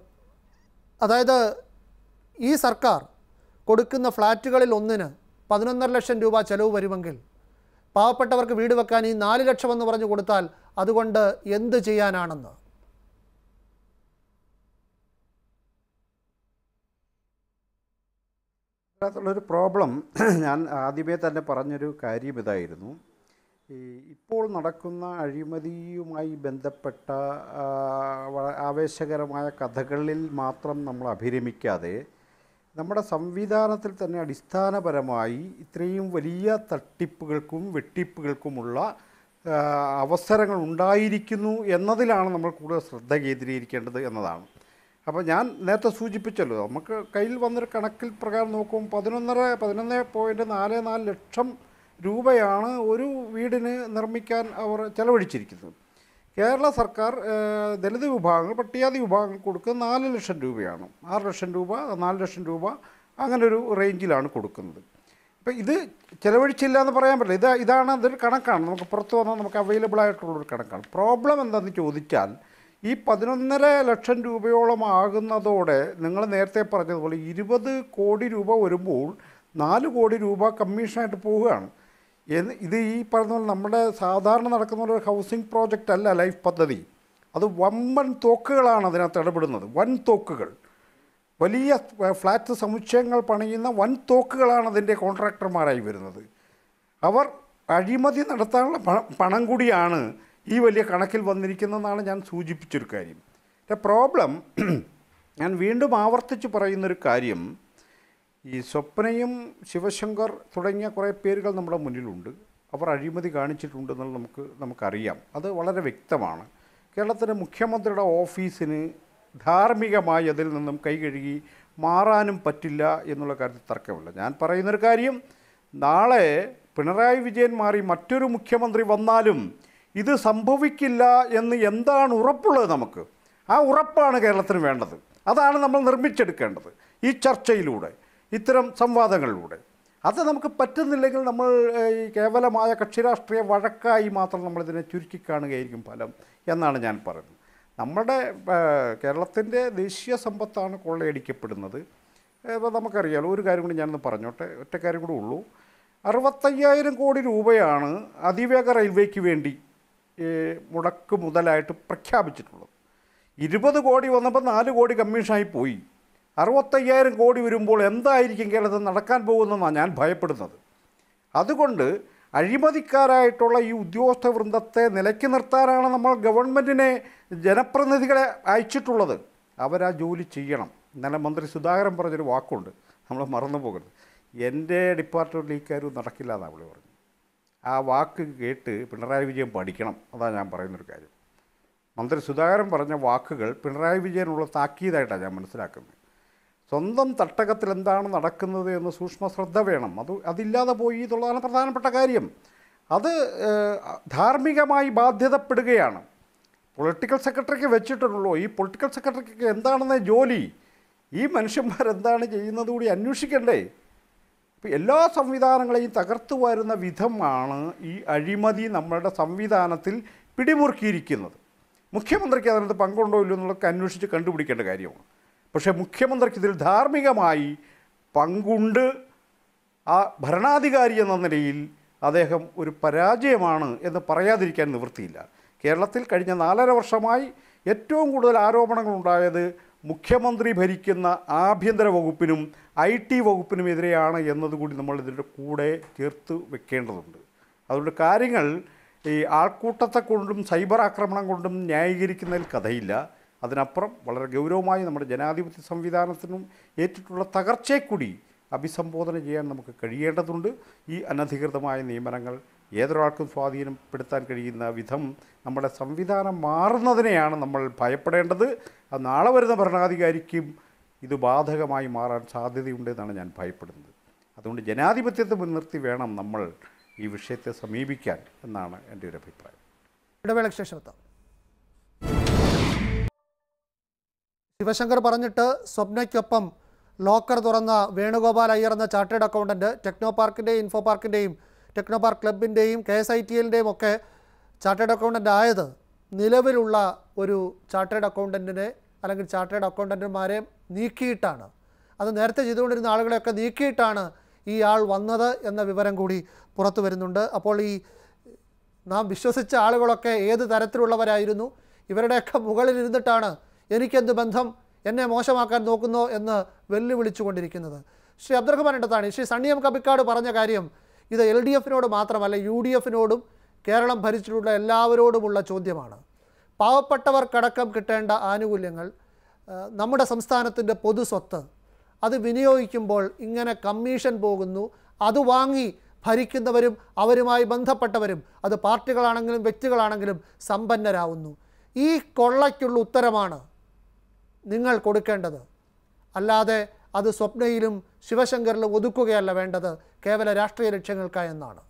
അതായത് ഈ സർക്കാർ കൊടുക്കുന്ന ഫ്ലാറ്റുകളിൽ ഒന്നിന് പതിനൊന്നര ലക്ഷം രൂപ ചെലവ് വരുമെങ്കിൽ പാവപ്പെട്ടവർക്ക് വീട് വെക്കാൻ ഈ നാല് ലക്ഷം എന്ന് പറഞ്ഞു കൊടുത്താൽ അതുകൊണ്ട് എന്ത് ചെയ്യാനാണെന്ന് അതിനകത്തുള്ളൊരു പ്രോബ്ലം ഞാൻ ആദ്യമേ തന്നെ പറഞ്ഞൊരു കാര്യം ഇതായിരുന്നു ഈ ഇപ്പോൾ നടക്കുന്ന അഴിമതിയുമായി ബന്ധപ്പെട്ട ആ, വ- ആവേശകരമായ കഥകളിൽ മാത്രം നമ്മൾ അഭിരമിക്കാതെ നമ്മുടെ സംവിധാനത്തിൽ തന്നെ അടിസ്ഥാനപരമായി ഇത്രയും വലിയ തട്ടിപ്പുകൾക്കും വെട്ടിപ്പുകൾക്കുമുള്ള ആ, അവസരങ്ങൾ ഉണ്ടായിരിക്കുന്നു എന്നതിലാണ് നമ്മൾ കൂടുതൽ ശ്രദ്ധ കേന്ദ്രീകരിക്കേണ്ടത് എന്നതാണ് അപ്പോൾ ഞാൻ നേരത്തെ സൂചിപ്പിച്ചല്ലോ നമുക്ക് കയ്യിൽ വന്നൊരു കണക്കിൽ പ്രകാരം നോക്കുമ്പോൾ പതിനൊന്നര പതിനൊന്ന് പോയിൻറ്റ് നാല് നാല് ലക്ഷം രൂപയാണ് ഒരു വീടിന് നിർമ്മിക്കാൻ അവർ ചെലവഴിച്ചിരിക്കുന്നത് കേരള സർക്കാർ ഏഹ്, ദലിത് വിഭാഗങ്ങൾ പട്ടികാതി വിഭാഗങ്ങൾ കൊടുക്കുന്നത് നാല് ലക്ഷം രൂപയാണ് ആറ് ലക്ഷം രൂപ നാല് ലക്ഷം രൂപ അങ്ങനെ ഒരു റേഞ്ചിലാണ് കൊടുക്കുന്നത് ഇപ്പം ഇത് ചിലവഴിച്ചില്ല എന്ന് പറയാൻ പറ്റില്ല ഇത് ഇതാണ് അതൊരു കണക്കാണ് നമുക്ക് പുറത്ത് വന്നാൽ നമുക്ക് അവൈലബിൾ ആയിട്ടുള്ളൊരു കണക്കാണ് പ്രോബ്ലം എന്താണെന്ന് ചോദിച്ചാൽ ഈ പതിനൊന്നര ലക്ഷം രൂപയോളം ആകുന്നതോടെ നിങ്ങൾ നേരത്തെ പറഞ്ഞതുപോലെ ഇരുപത് കോടി രൂപ വരുമ്പോൾ നാല് കോടി രൂപ കമ്മീഷനായിട്ട് പോവുകയാണ് എന്ന് ഇത് ഈ പറഞ്ഞ പോലെ നമ്മുടെ സാധാരണ നടക്കുന്ന ഒരു ഹൗസിംഗ് പ്രോജക്റ്റ് അല്ല ലൈഫ് പദ്ധതി അത് വമ്പൻ തോക്കുകളാണ് അതിനകത്ത് ഇടപെടുന്നത് വൻ തോക്കുകൾ വലിയ ഫ്ലാറ്റ് സമുച്ചയങ്ങൾ പണിയുന്ന വൻ തോക്കുകളാണ് അതിൻ്റെ കോൺട്രാക്ടർമാരായി വരുന്നത് അവർ അഴിമതി നടത്താനുള്ള പണം പണം കൂടിയാണ് ഈ വലിയ കണക്കിൽ വന്നിരിക്കുന്നതെന്നാണ് ഞാൻ സൂചിപ്പിച്ചൊരു കാര്യം പ്രോബ്ലം ഞാൻ വീണ്ടും ആവർത്തിച്ച് പറയുന്നൊരു കാര്യം ഈ സ്വപ്നയും ശിവശങ്കർ തുടങ്ങിയ കുറേ പേരുകൾ നമ്മുടെ മുന്നിലുണ്ട് അവർ അഴിമതി കാണിച്ചിട്ടുണ്ടെന്നുള്ളത് നമുക്ക് നമുക്കറിയാം അത് വളരെ വ്യക്തമാണ് കേരളത്തിലെ മുഖ്യമന്ത്രിയുടെ ഓഫീസിന് ധാർമ്മികമായി അതിൽ നിന്നും കൈ കഴുകി മാറാനും പറ്റില്ല എന്നുള്ള കാര്യത്തിൽ തർക്കമില്ല ഞാൻ പറയുന്നൊരു കാര്യം നാളെ പിണറായി വിജയൻ മാറി മറ്റൊരു മുഖ്യമന്ത്രി വന്നാലും ഇത് സംഭവിക്കില്ല എന്ന് എന്താണ് ഉറപ്പുള്ളത് നമുക്ക് ആ ഉറപ്പാണ് കേരളത്തിന് വേണ്ടത് അതാണ് നമ്മൾ നിർമ്മിച്ചെടുക്കേണ്ടത് ഈ ചർച്ചയിലൂടെ ഇത്തരം സംവാദങ്ങളിലൂടെ അത് നമുക്ക് പറ്റുന്നില്ലെങ്കിൽ നമ്മൾ ഏഹ്, ഈ കേവലമായ കക്ഷിരാഷ്ട്രീയ വഴക്കായി മാത്രം നമ്മളിതിനെ ചുരുക്കിക്കാണുകയായിരിക്കും ഫലം എന്നാണ് ഞാൻ പറയുന്നത് നമ്മുടെ കേരളത്തിൻ്റെ ദേശീയ സമ്പത്താണ് കൊള്ളയടിക്കപ്പെടുന്നത് ഇപ്പോൾ നമുക്കറിയാലോ ഒരു കാര്യം കൂടി ഞാനൊന്ന് പറഞ്ഞോട്ടെ ഒറ്റ കാര്യം കൂടി ഉള്ളൂ അറുപത്തയ്യായിരം കോടി രൂപയാണ് അതിവേഗ റെയിൽവേക്ക് വേണ്ടി ഏഹ്, മുടക്ക് മുതലായിട്ട് പ്രഖ്യാപിച്ചിട്ടുള്ളത് ഇരുപത് കോടി വന്നപ്പോൾ നാല് കോടി കമ്മീഷനായി പോയി അറുപത്തയ്യായിരം കോടി വരുമ്പോൾ എന്തായിരിക്കും കേരളത്തിൽ നടക്കാൻ പോകുന്നതെന്നാണ് ഞാൻ ഭയപ്പെടുന്നത് അതുകൊണ്ട് അഴിമതിക്കാരായിട്ടുള്ള ഈ ഉദ്യോഗസ്ഥ വൃന്ദത്തെ നിലയ്ക്ക് നിർത്താനാണ് നമ്മൾ ഗവൺമെൻറ്റിനെ ജനപ്രതിനിധികളെ അയച്ചിട്ടുള്ളത് അവരാ ജോലി ചെയ്യണം ഇന്നലെ മന്ത്രി സുധാകരൻ പറഞ്ഞൊരു വാക്കുണ്ട് നമ്മൾ മറന്നു പോകരുത് എൻ്റെ ഡിപ്പാർട്ട്മെൻറ്റിൽ ഈ കാര്യം നടക്കില്ല എന്നാണ് പുള്ളി പറഞ്ഞു ആ വാക്ക് കേട്ട് പിണറായി വിജയൻ പഠിക്കണം അതാണ് ഞാൻ പറയുന്നൊരു കാര്യം മന്ത്രി സുധാകരൻ പറഞ്ഞ വാക്കുകൾ പിണറായി വിജയനുള്ള താക്കീതായിട്ടാണ് ഞാൻ മനസ്സിലാക്കുന്നത് സ്വന്തം തട്ടകത്തിൽ എന്താണ് നടക്കുന്നത് എന്ന് സൂക്ഷ്മ ശ്രദ്ധ വേണം അത് അതില്ലാതെ പോയി എന്നുള്ളതാണ് പ്രധാനപ്പെട്ട കാര്യം അത് ഏഹ്, ധാർമ്മികമായി ബാധ്യതപ്പെടുകയാണ് പൊളിറ്റിക്കൽ സെക്രട്ടറിക്ക് വെച്ചിട്ടുള്ളൂ ഈ പൊളിറ്റിക്കൽ സെക്രട്ടറിക്ക് എന്താണെന്ന് ജോലി ഈ മനുഷ്യന്മാരെന്താണ് ചെയ്യുന്നത് കൂടി അന്വേഷിക്കണ്ടേ ഇപ്പം എല്ലാ സംവിധാനങ്ങളെയും തകർത്തു വരുന്ന വിധമാണ് ഈ അഴിമതി നമ്മളുടെ സംവിധാനത്തിൽ പിടിമുറുക്കിയിരിക്കുന്നത് മുഖ്യമന്ത്രിക്ക് അതിനകത്ത് പങ്കുണ്ടോ ഇല്ലയോ എന്നുള്ളതൊക്കെ അന്വേഷിച്ച് കണ്ടുപിടിക്കേണ്ട കാര്യമാണ് പക്ഷേ മുഖ്യമന്ത്രിക്ക് ഇതിൽ ധാർമ്മികമായി പങ്കുണ്ട് ആ ഭരണാധികാരി എന്ന നിലയിൽ അദ്ദേഹം ഒരു പരാജയമാണ് എന്ന് പറയാതിരിക്കാൻ നിവൃത്തിയില്ല കേരളത്തിൽ കഴിഞ്ഞ നാലര വർഷമായി ഏറ്റവും കൂടുതൽ ആരോപണങ്ങൾ ഉണ്ടായത് മുഖ്യമന്ത്രി ഭരിക്കുന്ന ആഭ്യന്തര വകുപ്പിനും ഐ ടി വകുപ്പിനുമെതിരെയാണ് എന്നതുകൂടി നമ്മൾ ഇതിൻ്റെ കൂടെ ചേർത്ത് വെക്കേണ്ടതുണ്ട് അതുകൊണ്ട് കാര്യങ്ങൾ ഈ ആൾക്കൂട്ടത്തെ കൊണ്ടും സൈബർ ആക്രമണം കൊണ്ടും ന്യായീകരിക്കുന്നതിൽ കഥയില്ല അതിനപ്പുറം വളരെ ഗൗരവമായി നമ്മുടെ ജനാധിപത്യ സംവിധാനത്തിനും ഏറ്റിട്ടുള്ള തകർച്ചയെ കൂടി അഭിസംബോധന ചെയ്യാൻ നമുക്ക് കഴിയേണ്ടതുണ്ട് ഈ അനധികൃതമായ നിയമനങ്ങൾ ഏതൊരാൾക്കും സ്വാധീനപ്പെടുത്താൻ കഴിയുന്ന വിധം നമ്മുടെ സംവിധാനം മാറുന്നതിനെയാണ് നമ്മൾ ഭയപ്പെടേണ്ടത് അത് നാളെ വരുന്ന ഭരണാധികാരിക്കും ഇത് ബാധകമായി മാറാൻ സാധ്യതയുണ്ടെന്നാണ് ഞാൻ ഭയപ്പെടുന്നത് അതുകൊണ്ട് ജനാധിപത്യത്തെ മുൻനിർത്തി വേണം നമ്മൾ ഈ വിഷയത്തെ സമീപിക്കാൻ എന്നാണ് എൻ്റെ ഒരു അഭിപ്രായം ഇടവേളയ്ക്ക് ശേഷം എത്താം ശിവശങ്കർ പറഞ്ഞിട്ട് സ്വപ്നയ്ക്കൊപ്പം ലോക്കർ തുറന്ന വേണുഗോപാൽ അയ്യർ എന്ന ചാർട്ടേഡ് അക്കൗണ്ടൻറ്റ് ടെക്നോ പാർക്കിൻ്റെയും ഇൻഫോ പാർക്കിൻ്റെയും ടെക്നോ പാർക്ക് ക്ലബിൻ്റെയും കെ എസ് ഐ ടി എല്ലിൻ്റെയും ഒക്കെ ചാർട്ടേഡ് അക്കൗണ്ടൻ്റ് ആയത് നിലവിലുള്ള ഒരു ചാർട്ടേഡ് അക്കൗണ്ടൻറ്റിനെ അല്ലെങ്കിൽ ചാർട്ടേഡ് അക്കൗണ്ടൻറ്റുമാരെ നീക്കിയിട്ടാണ് അത് നേരത്തെ ചെയ്തുകൊണ്ടിരുന്ന ആളുകളെയൊക്കെ നീക്കിയിട്ടാണ് ഈ ആൾ വന്നത് എന്ന വിവരം കൂടി പുറത്തു വരുന്നുണ്ട് അപ്പോൾ ഈ നാം വിശ്വസിച്ച ആളുകളൊക്കെ ഏത് തരത്തിലുള്ളവരായിരുന്നു ഇവരുടെയൊക്കെ മുകളിൽ ഇരുന്നിട്ടാണ് എനിക്കെന്ത് ബന്ധം എന്നെ മോശമാക്കാൻ നോക്കുന്നോ എന്ന് വെല്ലുവിളിച്ചു കൊണ്ടിരിക്കുന്നത് ശ്രീ അബ്ദുറഹ്മാൻ ഇടത്താണ് ശ്രീ സണ്ണിയം കബിക്കാട് പറഞ്ഞ കാര്യം ഇത് എൽ ഡി എഫിനോട് മാത്രമല്ല യു ഡി എഫിനോടും കേരളം ഭരിച്ചിട്ടുള്ള എല്ലാവരോടുമുള്ള ചോദ്യമാണ് പാവപ്പെട്ടവർക്കടക്കം കിട്ടേണ്ട ആനുകൂല്യങ്ങൾ ആ, നമ്മുടെ സംസ്ഥാനത്തിൻ്റെ പൊതു സ്വത്ത് അത് വിനിയോഗിക്കുമ്പോൾ ഇങ്ങനെ കമ്മീഷൻ പോകുന്നു അത് വാങ്ങി ഭരിക്കുന്നവരും അവരുമായി ബന്ധപ്പെട്ടവരും അത് പാർട്ടികളാണെങ്കിലും വ്യക്തികളാണെങ്കിലും സമ്പന്നരാകുന്നു ഈ കൊള്ളയ്ക്കുള്ള ഉത്തരമാണ് നിങ്ങൾ കൊടുക്കേണ്ടത് അല്ലാതെ അത് സ്വപ്നയിലും ശിവശങ്കറിലും ഒതുക്കുകയല്ല വേണ്ടത് കേവല രാഷ്ട്രീയ ലക്ഷ്യങ്ങൾക്കായെന്നാണ്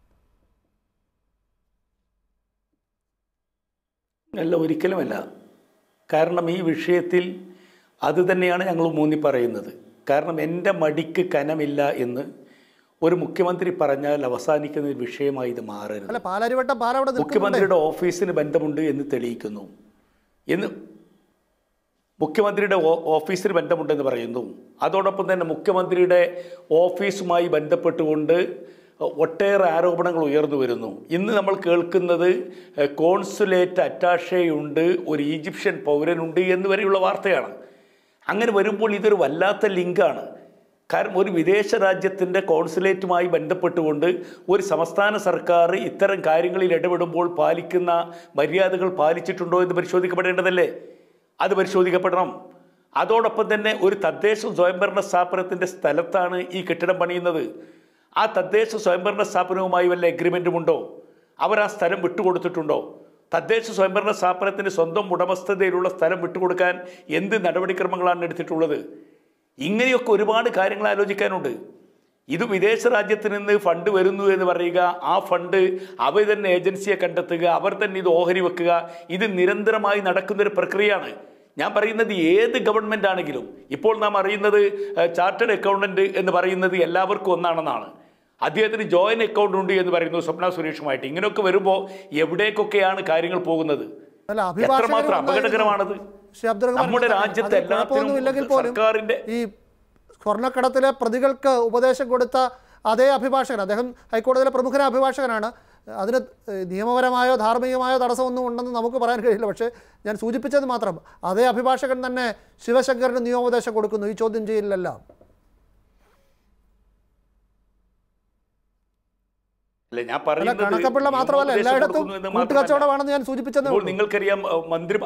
അല്ല ഒരിക്കലുമല്ല കാരണം ഈ വിഷയത്തിൽ അത് തന്നെയാണ് ഞങ്ങൾ മൂന്നി പറയുന്നത് കാരണം എൻ്റെ മടിക്ക് കനമില്ല എന്ന് ഒരു മുഖ്യമന്ത്രി പറഞ്ഞാൽ അവസാനിക്കുന്ന ഒരു വിഷയമായി ഇത് മാറരുത് അല്ല പാലാരിവട്ടം പാലവിടെ നിൽക്കുന്നുണ്ട് മുഖ്യമന്ത്രിയുടെ ഓഫീസിന് ബന്ധമുണ്ട് എന്ന് തെളിയിക്കുന്നു എന്ന് മുഖ്യമന്ത്രിയുടെ ഓ- ഓഫീസിന് ബന്ധമുണ്ടെന്ന് പറയുന്നു അതോടൊപ്പം തന്നെ മുഖ്യമന്ത്രിയുടെ ഓഫീസുമായി ബന്ധപ്പെട്ടുകൊണ്ട് ഒട്ടേറെ ആരോപണങ്ങൾ ഉയർന്നു വരുന്നു ഇന്ന് നമ്മൾ കേൾക്കുന്നത് എഹ്, കോൺസുലേറ്റ് അറ്റാഷയുണ്ട് ഒരു ഈജിപ്ഷ്യൻ പൗരനുണ്ട് എന്ന് വരെയുള്ള വാർത്തയാണ് അങ്ങനെ വരുമ്പോൾ ഇതൊരു വല്ലാത്ത ലിങ്കാണ് കാരണം ഒരു വിദേശ രാജ്യത്തിൻ്റെ കോൺസുലേറ്റുമായി ബന്ധപ്പെട്ടുകൊണ്ട് ഒരു സംസ്ഥാന സർക്കാർ ഇത്തരം കാര്യങ്ങളിൽ ഇടപെടുമ്പോൾ പാലിക്കുന്ന മര്യാദകൾ പാലിച്ചിട്ടുണ്ടോ എന്ന് പരിശോധിക്കപ്പെടേണ്ടതല്ലേ അത് പരിശോധിക്കപ്പെടണം അതോടൊപ്പം തന്നെ ഒരു തദ്ദേശ സ്വയംഭരണ സ്ഥാപനത്തിൻ്റെ സ്ഥലത്താണ് ഈ കെട്ടിടം പണിയുന്നത് ആ തദ്ദേശ സ്വയംഭരണ സ്ഥാപനവുമായി വല്ല എഗ്രിമെൻറ്റും ഉണ്ടോ അവർ ആ സ്ഥലം വിട്ടുകൊടുത്തിട്ടുണ്ടോ തദ്ദേശ സ്വയംഭരണ സ്ഥാപനത്തിന് സ്വന്തം ഉടമസ്ഥതയിലുള്ള സ്ഥലം വിട്ടുകൊടുക്കാൻ എന്ത് നടപടിക്രമങ്ങളാണ് എടുത്തിട്ടുള്ളത് ഇങ്ങനെയൊക്കെ ഒരുപാട് കാര്യങ്ങൾ ആലോചിക്കാനുണ്ട് ഇത് വിദേശ രാജ്യത്ത് നിന്ന് ഫണ്ട് വരുന്നു എന്ന് പറയുക ആ ഫണ്ട് അവർ തന്നെ ഏജൻസിയെ കണ്ടെത്തുക അവർ തന്നെ ഇത് ഓഹരി വെക്കുക ഇത് നിരന്തരമായി നടക്കുന്നൊരു പ്രക്രിയയാണ് ഞാൻ പറയുന്നത് ഏത് ഗവൺമെൻറ് ആണെങ്കിലും ഇപ്പോൾ നാം അറിയുന്നത് ചാർട്ടേഡ് അക്കൗണ്ടന്റ് എന്ന് പറയുന്നത് എല്ലാവർക്കും ഒന്നാണെന്നാണ് അദ്ദേഹത്തിന് ജോയിന്റ് അക്കൗണ്ട് ഉണ്ട് എന്ന് പറയുന്നു സ്വപ്ന സുരേഷുമായിട്ട് ഇങ്ങനെയൊക്കെ വരുമ്പോൾ എവിടേക്കൊക്കെയാണ് കാര്യങ്ങൾ പോകുന്നത് അല്ല അഭിഭാഷകരും എത്രമാത്രം ഉണ്ടായിരുന്നു. അപകടകരമാണത് ശ്രീ അബ്ദുൾ റഹ്മാൻ നമ്മുടെ അത് രാജ്യത്ത് കുഴപ്പമൊന്നുമില്ലെങ്കിൽ എല്ലാത്തിനും പോലും സർക്കാരിന്റെ ഈ സ്വർണ്ണക്കടത്തിലെ പ്രതികൾക്ക് ഉപദേശം കൊടുത്ത അതേ അഭിഭാഷകൻ അദ്ദേഹം ഹൈക്കോടതിയിലെ പ്രമുഖനായ അഭിഭാഷകനാണ് അതിന് ഏഹ്, നിയമപരമായോ ധാർമ്മികമായോ തടസ്സമൊന്നും ഉണ്ടെന്ന് നമുക്ക് പറയാൻ കഴിയില്ല പക്ഷേ ഞാൻ സൂചിപ്പിച്ചത് മാത്രം അതേ അഭിഭാഷകൻ തന്നെ ശിവശങ്കറിന് നിയമോപദേശം കൊടുക്കുന്നു ഈ ചോദ്യം ചെയ്യലിലെല്ലാം അല്ല ഞാൻ അല്ല പറയുന്നത് കണക്കപ്പിള്ള മാത്രമല്ല നിയമോപദേശം എല്ലായിടത്തും കൊടുക്കുന്നു എന്ന് മാത്രമല്ല. കൂട്ടുകച്ചവടമാണെന്ന് ഞാൻ സൂചിപ്പിച്ചതേ ഇപ്പോൾ ഉള്ളൂ നിങ്ങൾക്കറിയാം അഹ് മന്ത്രി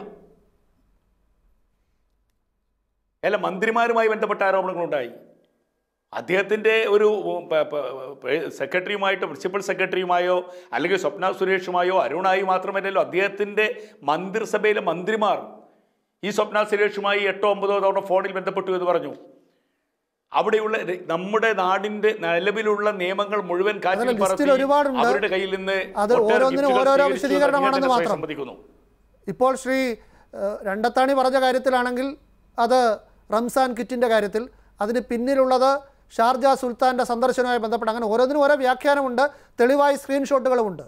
അല്ല മന്ത്രിമാരുമായി ബന്ധപ്പെട്ട ആരോപണങ്ങളുണ്ടായി അദ്ദേഹത്തിൻ്റെ ഒരു ഉം, പ- പ- പ- സെക്രട്ടറിയുമായിട്ടോ പ്രിൻസിപ്പൽ സെക്രട്ടറിയുമായോ അല്ലെങ്കിൽ സ്വപ്ന സുരേഷുമായോ അരുണായി മാത്രമല്ലല്ലോ അദ്ദേഹത്തിൻ്റെ മന്ത്രിസഭയിലെ മന്ത്രിമാർ ഈ സ്വപ്ന സുരേഷുമായി എട്ടോ ഒമ്പതോ തവണ ഫോണിൽ ബന്ധപ്പെട്ടു എന്ന് പറഞ്ഞു അവിടെയുള്ള ര- നമ്മുടെ നാടിന്റെ നിലവിലുള്ള നിയമങ്ങൾ മുഴുവൻ കാറ്റിൽ അതിലെ ലിസ്റ്റിൽ പറത്തി ഒരുപാടുണ്ട്. അവരുടെ കയ്യിൽ നിന്ന് അത് ഒട്ടേറെ ഓരോന്നിനും ഗിഫ്റ്റുകൾ ഓരോരോ സ്വീകരിച്ചു എന്ന് വിശദീകരണമാണെന്ന് അദ്ദേഹം തന്നെ മാത്രം. സമ്മതിക്കുന്നു ഇപ്പോൾ ശ്രീ ഏഹ്, രണ്ടത്താണി പറഞ്ഞ കാര്യത്തിലാണെങ്കിൽ അത് റംസാൻ കിറ്റിൻ്റെ കാര്യത്തിൽ അതിന് പിന്നിലുള്ളത് ഷാർജ സുൽത്താൻ്റെ സന്ദർശനവുമായി ബന്ധപ്പെട്ട് അങ്ങനെ ഓരോന്നിനും ഓരോ വ്യാഖ്യാനമുണ്ട് തെളിവായി സ്ക്രീൻഷോട്ടുകളുമുണ്ട്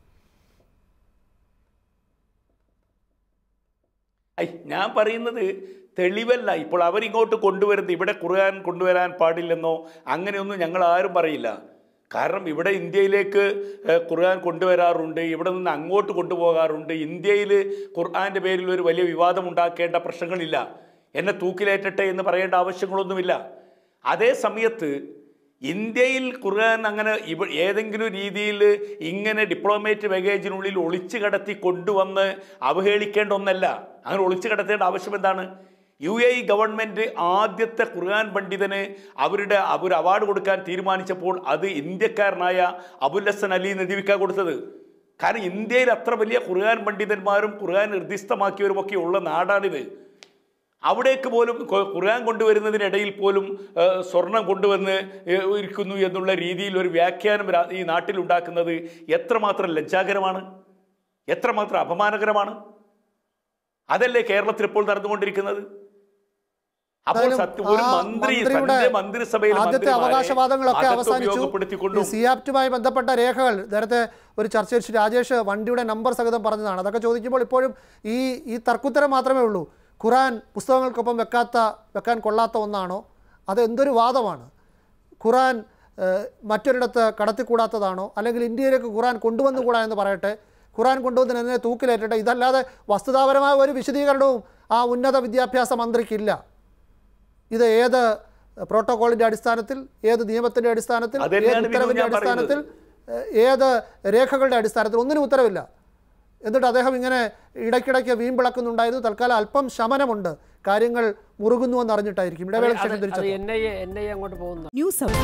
ഐ ഞാൻ പറയുന്നത് തെളിവല്ല ഇപ്പോൾ അവരിങ്ങോട്ട് കൊണ്ടുവരുന്നത് ഇവിടെ ഖുർആൻ കൊണ്ടുവരാൻ പാടില്ലെന്നോ അങ്ങനെയൊന്നും ഞങ്ങൾ ആരും പറയില്ല കാരണം ഇവിടെ ഇന്ത്യയിലേക്ക് ഏഹ്, ഖുർആൻ കൊണ്ടുവരാറുണ്ട് ഇവിടെ നിന്ന് അങ്ങോട്ട് കൊണ്ടുപോകാറുണ്ട് ഇന്ത്യയിൽ ഖുർആൻ്റെ പേരിൽ ഒരു വലിയ വിവാദം ഉണ്ടാക്കേണ്ട പ്രശ്നങ്ങളില്ല എന്നെ തൂക്കിലേറ്റട്ടെ എന്ന് പറയേണ്ട ആവശ്യങ്ങളൊന്നുമില്ല അതേ സമയത്ത് ഇന്ത്യയിൽ ഖുർആൻ അങ്ങനെ ഇവ ഏതെങ്കിലും രീതിയിൽ ഇങ്ങനെ ഡിപ്ലോമേറ്റ് ബാഗേജിനുള്ളിൽ ഒളിച്ചു കടത്തി കൊണ്ടുവന്ന് അവഹേളിക്കേണ്ട ഒന്നല്ല അങ്ങനെ ഒളിച്ചു കടത്തേണ്ട ആവശ്യം എന്താണ് യു എ ഗവൺമെൻറ് ആദ്യത്തെ ഖുർആൻ പണ്ഡിതന് അവരുടെ അവർ അവാർഡ് കൊടുക്കാൻ തീരുമാനിച്ചപ്പോൾ അത് ഇന്ത്യക്കാരനായ അബുൽ ഹസൻ അലി നദീവിക്ക കൊടുത്തത് കാരണം ഇന്ത്യയിൽ അത്ര വലിയ ഖുർആൻ പണ്ഡിതന്മാരും ഖുർആൻ നിർദ്ദിഷ്ടമാക്കിയവരും ഒക്കെ ഉള്ള നാടാണിത് അവിടേക്ക് പോലും ഖു- ഖുർആൻ കൊണ്ടുവരുന്നതിനിടയിൽ പോലും ആ, സ്വർണം കൊണ്ടുവന്ന് ഏ, ഇരിക്കുന്നു എന്നുള്ള രീതിയിൽ ഒരു വ്യാഖ്യാനം രാ- ഈ നാട്ടിലുണ്ടാക്കുന്നത് എത്രമാത്രം ലജ്ജാകരമാണ് എത്രമാത്രം അപമാനകരമാണ് അതല്ലേ കേരളത്തിൽ ഇപ്പോൾ നടന്നുകൊണ്ടിരിക്കുന്നത് അപ്പോൾ എന്തായാലും സത്യം ഒരു ആ മന്ത്രി മന്ത്രിയുടെ തന്റെ മന്ത്രിസഭയിൽ ആദ്യത്തെ അവകാശവാദങ്ങളൊക്കെ അവസാനിച്ചു ഈ ഉപയോഗപ്പെടുത്തിക്കൊണ്ടും സിയാപ്റ്റുമായി ബന്ധപ്പെട്ട രേഖകൾ നേരത്തെ ഒരു ചർച്ചയിൽ ശ്രീ രാജേഷ് വണ്ടിയുടെ നമ്പർ സഹിതം പറഞ്ഞതാണ് അതൊക്കെ ചോദിക്കുമ്പോൾ ഇപ്പോഴും ഈ ഈ തർക്കുത്തരം മാത്രമേ ഉള്ളൂ ഖുറാൻ പുസ്തകങ്ങൾക്കൊപ്പം വെക്കാത്ത വെക്കാൻ കൊള്ളാത്ത ഒന്നാണോ അത് എന്തൊരു വാദമാണ് ഖുറാൻ ഏഹ്, മറ്റൊരിടത്ത് കടത്തിക്കൂടാത്തതാണോ അല്ലെങ്കിൽ ഇന്ത്യയിലേക്ക് ഖുറാൻ കൊണ്ടുവന്നുകൂടാ എന്ന് പറയട്ടെ ഖുറാൻ കൊണ്ടുവന്നതിനെ തൂക്കിലേറ്റട്ടെ ഇതല്ലാതെ വസ്തുതാപരമായ ഒരു വിശദീകരണവും ആ ഉന്നത വിദ്യാഭ്യാസ മന്ത്രിക്കില്ല ഇത് ഏത് പ്രോട്ടോകോളിന്റെ അടിസ്ഥാനത്തിൽ ഏത് നിയമത്തിന്റെ അടിസ്ഥാനത്തിൽ ഏത് അതുതന്നെയാണ് വിനു ഉത്തരവിന്റെ ഞാൻ അടിസ്ഥാനത്തിൽ ഏഹ്, ഏത് രേഖകളുടെ അടിസ്ഥാനത്തിൽ ഒന്നിനും ഉത്തരവില്ല എന്നിട്ട് അദ്ദേഹം ഇങ്ങനെ ഇടയ്ക്കിടയ്ക്ക് വീമ്പിളക്കുന്നുണ്ടായിരുന്നു തൽക്കാലം അല്പം ശമനമുണ്ട് കാര്യങ്ങൾ മുറുകുന്നുവെന്ന് അറിഞ്ഞിട്ടായിരിക്കും ഇടവേളയ്ക്ക് ശേഷം അത് തിരിച്ചെത്താം N I A N I അങ്ങോട്ട് പോകുന്ന ന്യൂസ് അവർ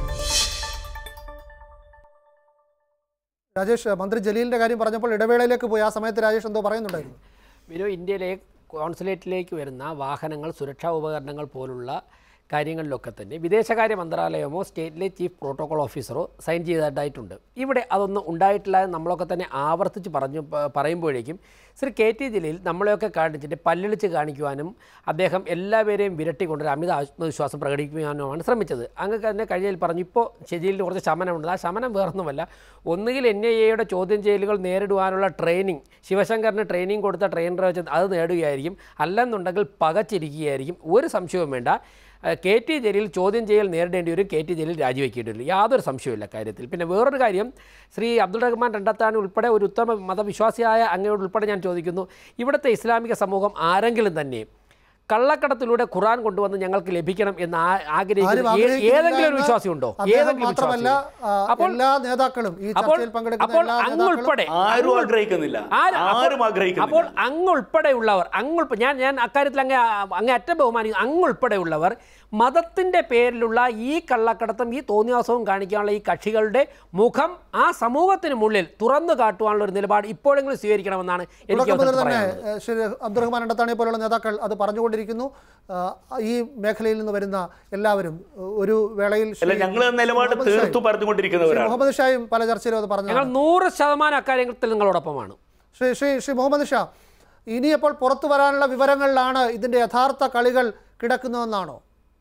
രാജേഷ് മന്ത്രി ജലീലിന്റെ കാര്യം പറഞ്ഞപ്പോൾ ഇടവേളയിലേക്ക് പോയി ആ സമയത്ത് രാജേഷ് എന്തോ പറയുന്നുണ്ടായിരുന്നു വിനു ഇന്ത്യയിലെ കോൺസുലേറ്റിലേക്ക് വരുന്ന വാഹനങ്ങൾ സുരക്ഷാ ഉപകരണങ്ങൾ പോലുള്ള കാര്യങ്ങളിലൊക്കെ തന്നെ വിദേശകാര്യ മന്ത്രാലയമോ സ്റ്റേറ്റിലെ ചീഫ് പ്രോട്ടോകോൾ ഓഫീസറോ സൈൻ ചെയ്തതായിട്ടുണ്ട് ഇവിടെ അതൊന്നും ഉണ്ടായിട്ടില്ല എന്ന് നമ്മളൊക്കെ തന്നെ ആവർത്തിച്ച് പറഞ്ഞു പ- പറയുമ്പോഴേക്കും ശ്രീ കെ ടി ജലീൽ നമ്മളെയൊക്കെ കാണിച്ചിട്ട് പല്ലിളിച്ച് കാണിക്കുവാനും അദ്ദേഹം എല്ലാവരെയും വിരട്ടിക്കൊണ്ടൊരു അമിത ആത്മവിശ്വാസം പ്രകടിപ്പിക്കാനുമാണ് ശ്രമിച്ചത് അങ്ങ് തന്നെ കഴിഞ്ഞതിൽ പറഞ്ഞു ഇപ്പോൾ ജലീലിന് കുറച്ച് ശമനമുണ്ട് ആ ശമനം വേറൊന്നുമല്ല ഒന്നുകിൽ എൻ ഐ എയുടെ ചോദ്യം ചെയ്യലുകൾ നേരിടുവാനുള്ള ട്രെയിനിങ് ശിവശങ്കറിന് ട്രെയിനിങ് കൊടുത്ത ട്രെയിനറെ വെച്ച് അത് നേടുകയായിരിക്കും അല്ലെന്നുണ്ടെങ്കിൽ പകച്ചിരിക്കുകയായിരിക്കും ഒരു സംശയവും വേണ്ട ഏഹ് കെ ടി ജലീൽ ചോദ്യം ചെയ്യൽ നേരിടേണ്ടി വരും കെ ടി ജലീൽ രാജിവെക്കേണ്ടി വരും യാതൊരു സംശയവുമില്ല കാര്യത്തിൽ പിന്നെ വേറൊരു കാര്യം ശ്രീ അബ്ദുൾ റഹ്മാൻ രണ്ടത്താണി ഉൾപ്പെടെ ഒരു ഉത്തമ മതവിശ്വാസിയായ അങ്ങയോട് ഉൾപ്പെടെ ഞാൻ ചോദിക്കുന്നു ഇവിടുത്തെ ഇസ്ലാമിക സമൂഹം ആരെങ്കിലും തന്നെ കള്ളക്കടത്തിലൂടെ ഖുറാൻ കൊണ്ടുവന്ന് ഞങ്ങൾക്ക് ലഭിക്കണം എന്ന് ആ- ആരും ആഗ്രഹിക്കുന്ന ഏ- ആഗ്രഹിക്കുന്നില്ല ഏതെങ്കിലും ഒരു എന്ന് വിശ്വാസി ഉണ്ടോ അദ്ദേഹം ഏതെങ്കിലും മാത്രമല്ല വിശ്വാസി ആ, അപ്പോൾ എല്ലാ നേതാക്കളും ഈ അപ്പോൾ ചർച്ചയിൽ പങ്കെടുക്കുന്ന അപ്പോൾ എല്ലാ അങ്ങ് നേതാക്കളും ഉൾപ്പെടെ ആരും അങ്ങ് ആഗ്രഹിക്കുന്നില്ല ആര് അപ്പോൾ- ആരും അപ്പോൾ ആഗ്രഹിക്കുന്നില്ല അങ്ങ് ഉൾപ്പെടെയുള്ളവർ അങ്ങ് ഉൾപ്പെ- ഞാൻ ഞാൻ അക്കാര്യത്തിൽ അങ്ങ് അങ്ങ് അറ്റം ബഹുമാനിക്കുന്നു അങ്ങ് ഉൾപ്പെടെയുള്ളവർ മതത്തിൻ്റെ പേരിലുള്ള ഈ കള്ളക്കടത്തും ഈ തോന്നിയാസവും കാണിക്കാനുള്ള ഈ കക്ഷികളുടെ മുഖം ആ സമൂഹത്തിന് മുന്നിൽ തുറന്നു കാട്ടുവാനുള്ള ഒരു നിലപാട് ഇപ്പോഴെങ്കിലും സ്വീകരിക്കണമെന്നാണ് എനിക്ക് തുടക്കം മുതൽ അവസരത്തിൽ തന്നെ പറയാനുള്ളത് ഏഹ്, ശ്രീ അബ്ദുറഹ്മാൻ അണ്ടത്താണി പോലുള്ള നേതാക്കൾ അത് പറഞ്ഞുകൊണ്ടിരിക്കുന്നു ആ, ഈ മേഖലയിൽ നിന്ന് വരുന്ന എല്ലാവരും ഏഹ്, ഒരു വേളയിൽ ശ്രീ അല്ല ഞങ്ങൾ നിലപാട് മുഹമ്മദ് തീർത്തു ഷായും- ശ്രീ പറഞ്ഞുകൊണ്ടിരിക്കുന്നവരാണ് മുഹമ്മദ് ഷായും പല ചർച്ചയിലും അത് പറഞ്ഞു ഞങ്ങൾ നൂറ് ശതമാനം അക്കാര്യത്തിൽ നിങ്ങളോടൊപ്പമാണ് ശ്രീ ശ്രീ ശ്രീ മുഹമ്മദ് ഷാ ഇനിയപ്പോൾ പുറത്തു വരാനുള്ള വിവരങ്ങളിലാണ് ഇതിന്റെ യഥാർത്ഥ കളികൾ കിടക്കുന്നതെന്നാണോ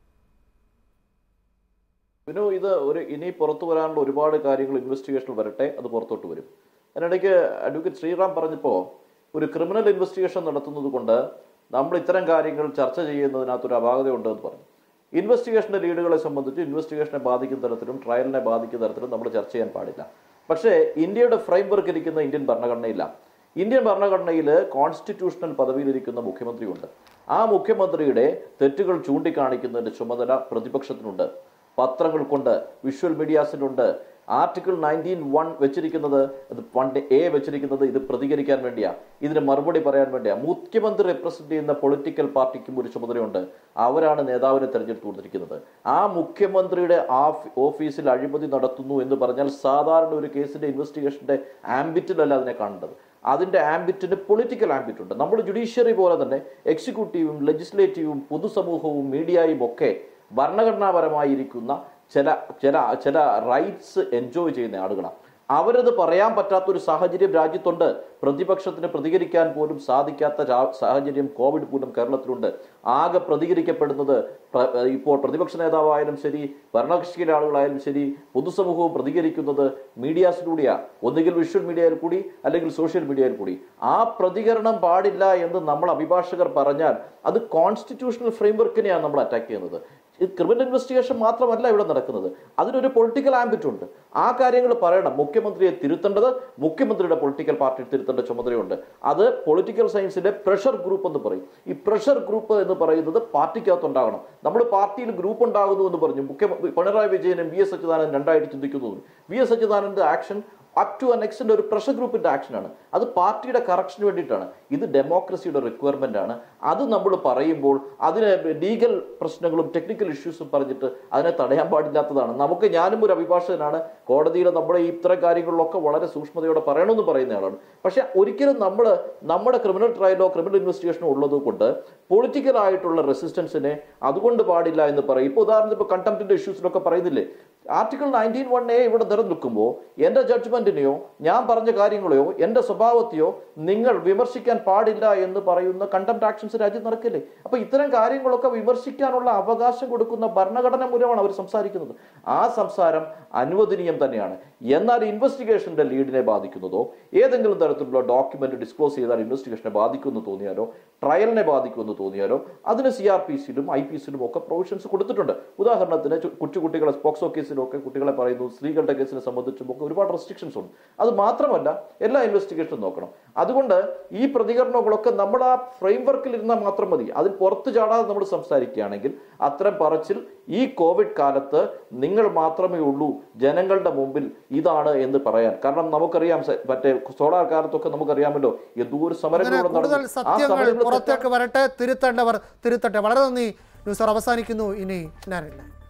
വിനു ഇത് ഒരു ഇനി പുറത്തു വരാനുള്ള ഒരുപാട് കാര്യങ്ങൾ ഇൻവെസ്റ്റിഗേഷൻ വരട്ടെ അത് പുറത്തോട്ട് വരും അതിനിടയ്ക്ക് അഡ്വക്കേറ്റ് ശ്രീറാം പറഞ്ഞപ്പോൾ ഒരു ക്രിമിനൽ ഇൻവെസ്റ്റിഗേഷൻ നടത്തുന്നത് കൊണ്ട് നമ്മൾ ഇത്തരം കാര്യങ്ങൾ ചർച്ച ചെയ്യുന്നതിനകത്തൊരു അപാകതയുണ്ട് എന്ന് പറഞ്ഞു ഇൻവെസ്റ്റിഗേഷന്റെ ലീഡുകളെ സംബന്ധിച്ച് ഇൻവെസ്റ്റിഗേഷനെ ബാധിക്കുന്ന തരത്തിലും ട്രയലിനെ ബാധിക്കുന്ന തരത്തിലും നമ്മൾ ചർച്ച ചെയ്യാൻ പാടില്ല പക്ഷേ ഇന്ത്യയുടെ ഫ്രെയിം വർക്ക് ഇരിക്കുന്ന ഇന്ത്യൻ ഭരണഘടനയില്ല ഇന്ത്യൻ ഭരണഘടനയിൽ കോൺസ്റ്റിറ്റ്യൂഷണൽ പദവിയിലിരിക്കുന്ന മുഖ്യമന്ത്രിയുണ്ട് ആ മുഖ്യമന്ത്രിയുടെ തെറ്റുകൾ ചൂണ്ടിക്കാണിക്കുന്നതിന്റെ ചുമതല പ്രതിപക്ഷത്തിനുണ്ട് പത്രങ്ങൾ കൊണ്ട് വിഷ്വൽ മീഡിയാസിനുണ്ട് ആർട്ടിക്കിൾ നയൻറ്റീൻ വൺ വെച്ചിരിക്കുന്നത് ഇത് വൺ എ വെച്ചിരിക്കുന്നത് ഇത് പ്രതികരിക്കാൻ വേണ്ടിയാ ഇതിന് മറുപടി പറയാൻ വേണ്ടിയാ മുഖ്യമന്ത്രി റെപ്രസെന്റ് ചെയ്യുന്ന പൊളിറ്റിക്കൽ പാർട്ടിക്കും ഒരു ചുമതലയുണ്ട് അവരാണ് നേതാവിനെ തെരഞ്ഞെടുത്ത് കൊടുത്തിരിക്കുന്നത് ആ മുഖ്യമന്ത്രിയുടെ ആഫ് ഓഫീസിൽ അഴിമതി നടത്തുന്നു എന്ന് പറഞ്ഞാൽ സാധാരണ ഒരു കേസിന്റെ ഇൻവെസ്റ്റിഗേഷന്റെ ആംബിറ്റിലല്ല അതിനെ കാണേണ്ടത് അതിന്റെ ആംബിറ്റിന് പൊളിറ്റിക്കൽ ആംബിറ്റ് ഉണ്ട് നമ്മൾ ജുഡീഷ്യറി പോലെ തന്നെ എക്സിക്യൂട്ടീവും ലെജിസ്ലേറ്റീവും പൊതുസമൂഹവും മീഡിയയും ഒക്കെ ഭരണഘടനാപരമായിരിക്കുന്ന ചില ചില ചില റൈറ്റ്സ് എൻജോയ് ചെയ്യുന്ന ആളുകളാണ് അവരത് പറയാൻ പറ്റാത്ത ഒരു സാഹചര്യം രാജ്യത്തുണ്ട് പ്രതിപക്ഷത്തിന് പ്രതികരിക്കാൻ പോലും സാധിക്കാത്ത രാ- സാഹചര്യം കോവിഡ് മൂലം കേരളത്തിലുണ്ട് ആകെ പ്രതികരിക്കപ്പെടുന്നത് പ്ര- ഇപ്പോൾ പ്രതിപക്ഷ നേതാവായാലും ശരി ഭരണകക്ഷിയിലെ ആളുകളായാലും ശരി പൊതുസമൂഹവും പ്രതികരിക്കുന്നത് മീഡിയാസിലൂടെയാ ഒന്നുകിൽ വിഷ്വൽ മീഡിയയിൽ കൂടി അല്ലെങ്കിൽ സോഷ്യൽ മീഡിയയിൽ കൂടി ആ പ്രതികരണം പാടില്ല എന്ന് നമ്മൾ അഭിഭാഷകർ പറഞ്ഞാൽ അത് കോൺസ്റ്റിറ്റ്യൂഷണൽ ഫ്രെയിംവർക്കിനെയാണ് നമ്മൾ അറ്റാക്ക് ചെയ്യുന്നത് ഇത് ക്രിമിനൽ ഇൻവെസ്റ്റിഗേഷൻ മാത്രമല്ല ഇവിടെ നടക്കുന്നത് അതിനൊരു പൊളിറ്റിക്കൽ ആംബിറ്റ് ഉണ്ട് ആ കാര്യങ്ങൾ പറയണം മുഖ്യമന്ത്രിയെ തിരുത്തേണ്ടത് മുഖ്യമന്ത്രിയുടെ പൊളിറ്റിക്കൽ പാർട്ടി തിരുത്തേണ്ട ചുമതലയുണ്ട് അത് പൊളിറ്റിക്കൽ സയൻസിന്റെ പ്രഷർ ഗ്രൂപ്പ് എന്ന് പറയും ഈ പ്രഷർ ഗ്രൂപ്പ് എന്ന് പറയുന്നത് പാർട്ടിക്കകത്ത് ഉണ്ടാകണം നമ്മൾ പാർട്ടിയിൽ ഗ്രൂപ്പ് ഉണ്ടാകുന്നു എന്ന് പറഞ്ഞു മുഖ്യമന്ത്രി പിണറായി വിജയനും വി എസ് അച്യുതാനന്ദൻ രണ്ടായിട്ട് ചിന്തിക്കുന്നു V S Achuthananda action up to അൻ എക്സിന്റെ ഒരു പ്രഷർ ഗ്രൂപ്പിന്റെ ആക്ഷനാണ് അത് പാർട്ടിയുടെ കറക്ഷന് വേണ്ടിയിട്ടാണ് ഇത് ഡെമോക്രസിയുടെ റിക്വയർമെന്റ് ആണ് അത് നമ്മൾ പറയുമ്പോൾ അതിന് ലീഗൽ പ്രശ്നങ്ങളും ടെക്നിക്കൽ ഇഷ്യൂസും പറഞ്ഞിട്ട് അതിനെ തടയാൻ പാടില്ലാത്തതാണ് നമുക്ക് ഞാനും ഒരു അഭിഭാഷകനാണ് കോടതിയിൽ നമ്മുടെ ഈ ഇത്തരം കാര്യങ്ങളിലൊക്കെ വളരെ സൂക്ഷ്മതയോടെ പറയണമെന്ന് പറയുന്ന ആളാണ് പക്ഷെ ഒരിക്കലും നമ്മൾ നമ്മുടെ ക്രിമിനൽ ട്രയലോ ക്രിമിനൽ ഇൻവെസ്റ്റിഗേഷനോ ഉള്ളത് കൊണ്ട് പൊളിറ്റിക്കൽ ആയിട്ടുള്ള റെസിസ്റ്റൻസിനെ അതുകൊണ്ട് പാടില്ല എന്ന് പറയും ഇപ്പോൾ ഉദാഹരണത്തിന് ഇപ്പോൾ കണ്ടംപ്റ്റിന്റെ ഇഷ്യൂസിലൊക്കെ പറയുന്നില്ലേ ആർട്ടിക്കിൾ നയൻറ്റീൻ വൺ എ ഇവിടെ നിലനിൽക്കുമ്പോൾ എൻ്റെ ജഡ്ജ്മെന്റിനെയോ ഞാൻ പറഞ്ഞ കാര്യങ്ങളെയോ എൻ്റെ സ്വഭാവത്തെയോ നിങ്ങൾ വിമർശിക്കാൻ പാടില്ല എന്ന് പറയുന്ന കണ്ടംപ്റ്റ് ആക്ഷൻസ് രാജ്യത്ത് നടക്കില്ലേ അപ്പൊ ഇത്തരം കാര്യങ്ങളൊക്കെ വിമർശിക്കാനുള്ള അവകാശം കൊടുക്കുന്ന ഭരണഘടന മൂലമാണ് അവർ സംസാരിക്കുന്നത് ആ സംസാരം അനുവദനീയം തന്നെയാണ് എന്നാൽ ഇൻവെസ്റ്റിഗേഷന്റെ ലീഡിനെ ബാധിക്കുന്നതോ ഏതെങ്കിലും തരത്തിലുള്ള ഡോക്യുമെന്റ് ഡിസ്ക്ലോസ് ചെയ്താൽ ഇൻവെസ്റ്റിഗേഷനെ ബാധിക്കുമെന്ന് തോന്നിയാലോ ട്രയലിനെ ബാധിക്കുമെന്ന് തോന്നിയാലോ അതിന് സി ആർ പി സിയിലും ഐ പി സിയിലും ഒക്കെ പ്രൊവിഷൻസ് കൊടുത്തിട്ടുണ്ട് ഉദാഹരണത്തിന് ചു- കൊച്ചുകുട്ടികളെ സ്പോക്സോ കേസിലും ഒക്കെ കുട്ടികളെ പറയുന്നു സ്ത്രീകളുടെ കേസിനെ സംബന്ധിച്ചും ഒക്കെ ഒരുപാട് റെസ്ട്രിക്ഷൻസ് ഉണ്ട് അത് മാത്രമല്ല എല്ലാ ഇൻവെസ്റ്റിഗേഷനും നോക്കണം അതുകൊണ്ട് ഈ പ്രതികരണങ്ങളൊക്കെ നമ്മൾ ആ ഫ്രെയിം വർക്കിൽ ഇരുന്നാൽ മാത്രം മതി അതിൽ പുറത്തു ചാടാതെ നമ്മൾ സംസാരിക്കുകയാണെങ്കിൽ അത്തരം പറച്ചിൽ ഈ കോവിഡ് കാലത്ത് നിങ്ങൾ മാത്രമേ ഉള്ളൂ ജനങ്ങളുടെ മുമ്പിൽ ഇതാണ് എന്ന് പറയാൻ കാരണം നമുക്കറിയാം സ- മറ്റേ സോളാർ കാലത്തൊക്കെ നമുക്കറിയാമല്ലോ എന്തോരം അങ്ങനെ സമരങ്ങളോട് കൂടുതൽ നടന്നു. ആ സത്യങ്ങൾ സമരങ്ങൾ പുറത്തേക്ക് വരട്ടെ തിരുത്തേണ്ടവർ തിരുത്തട്ടെ വളരെ നന്ദി ന്യൂസ് അവർ അവസാനിക്കുന്നു ഇനി ഞാനില്ല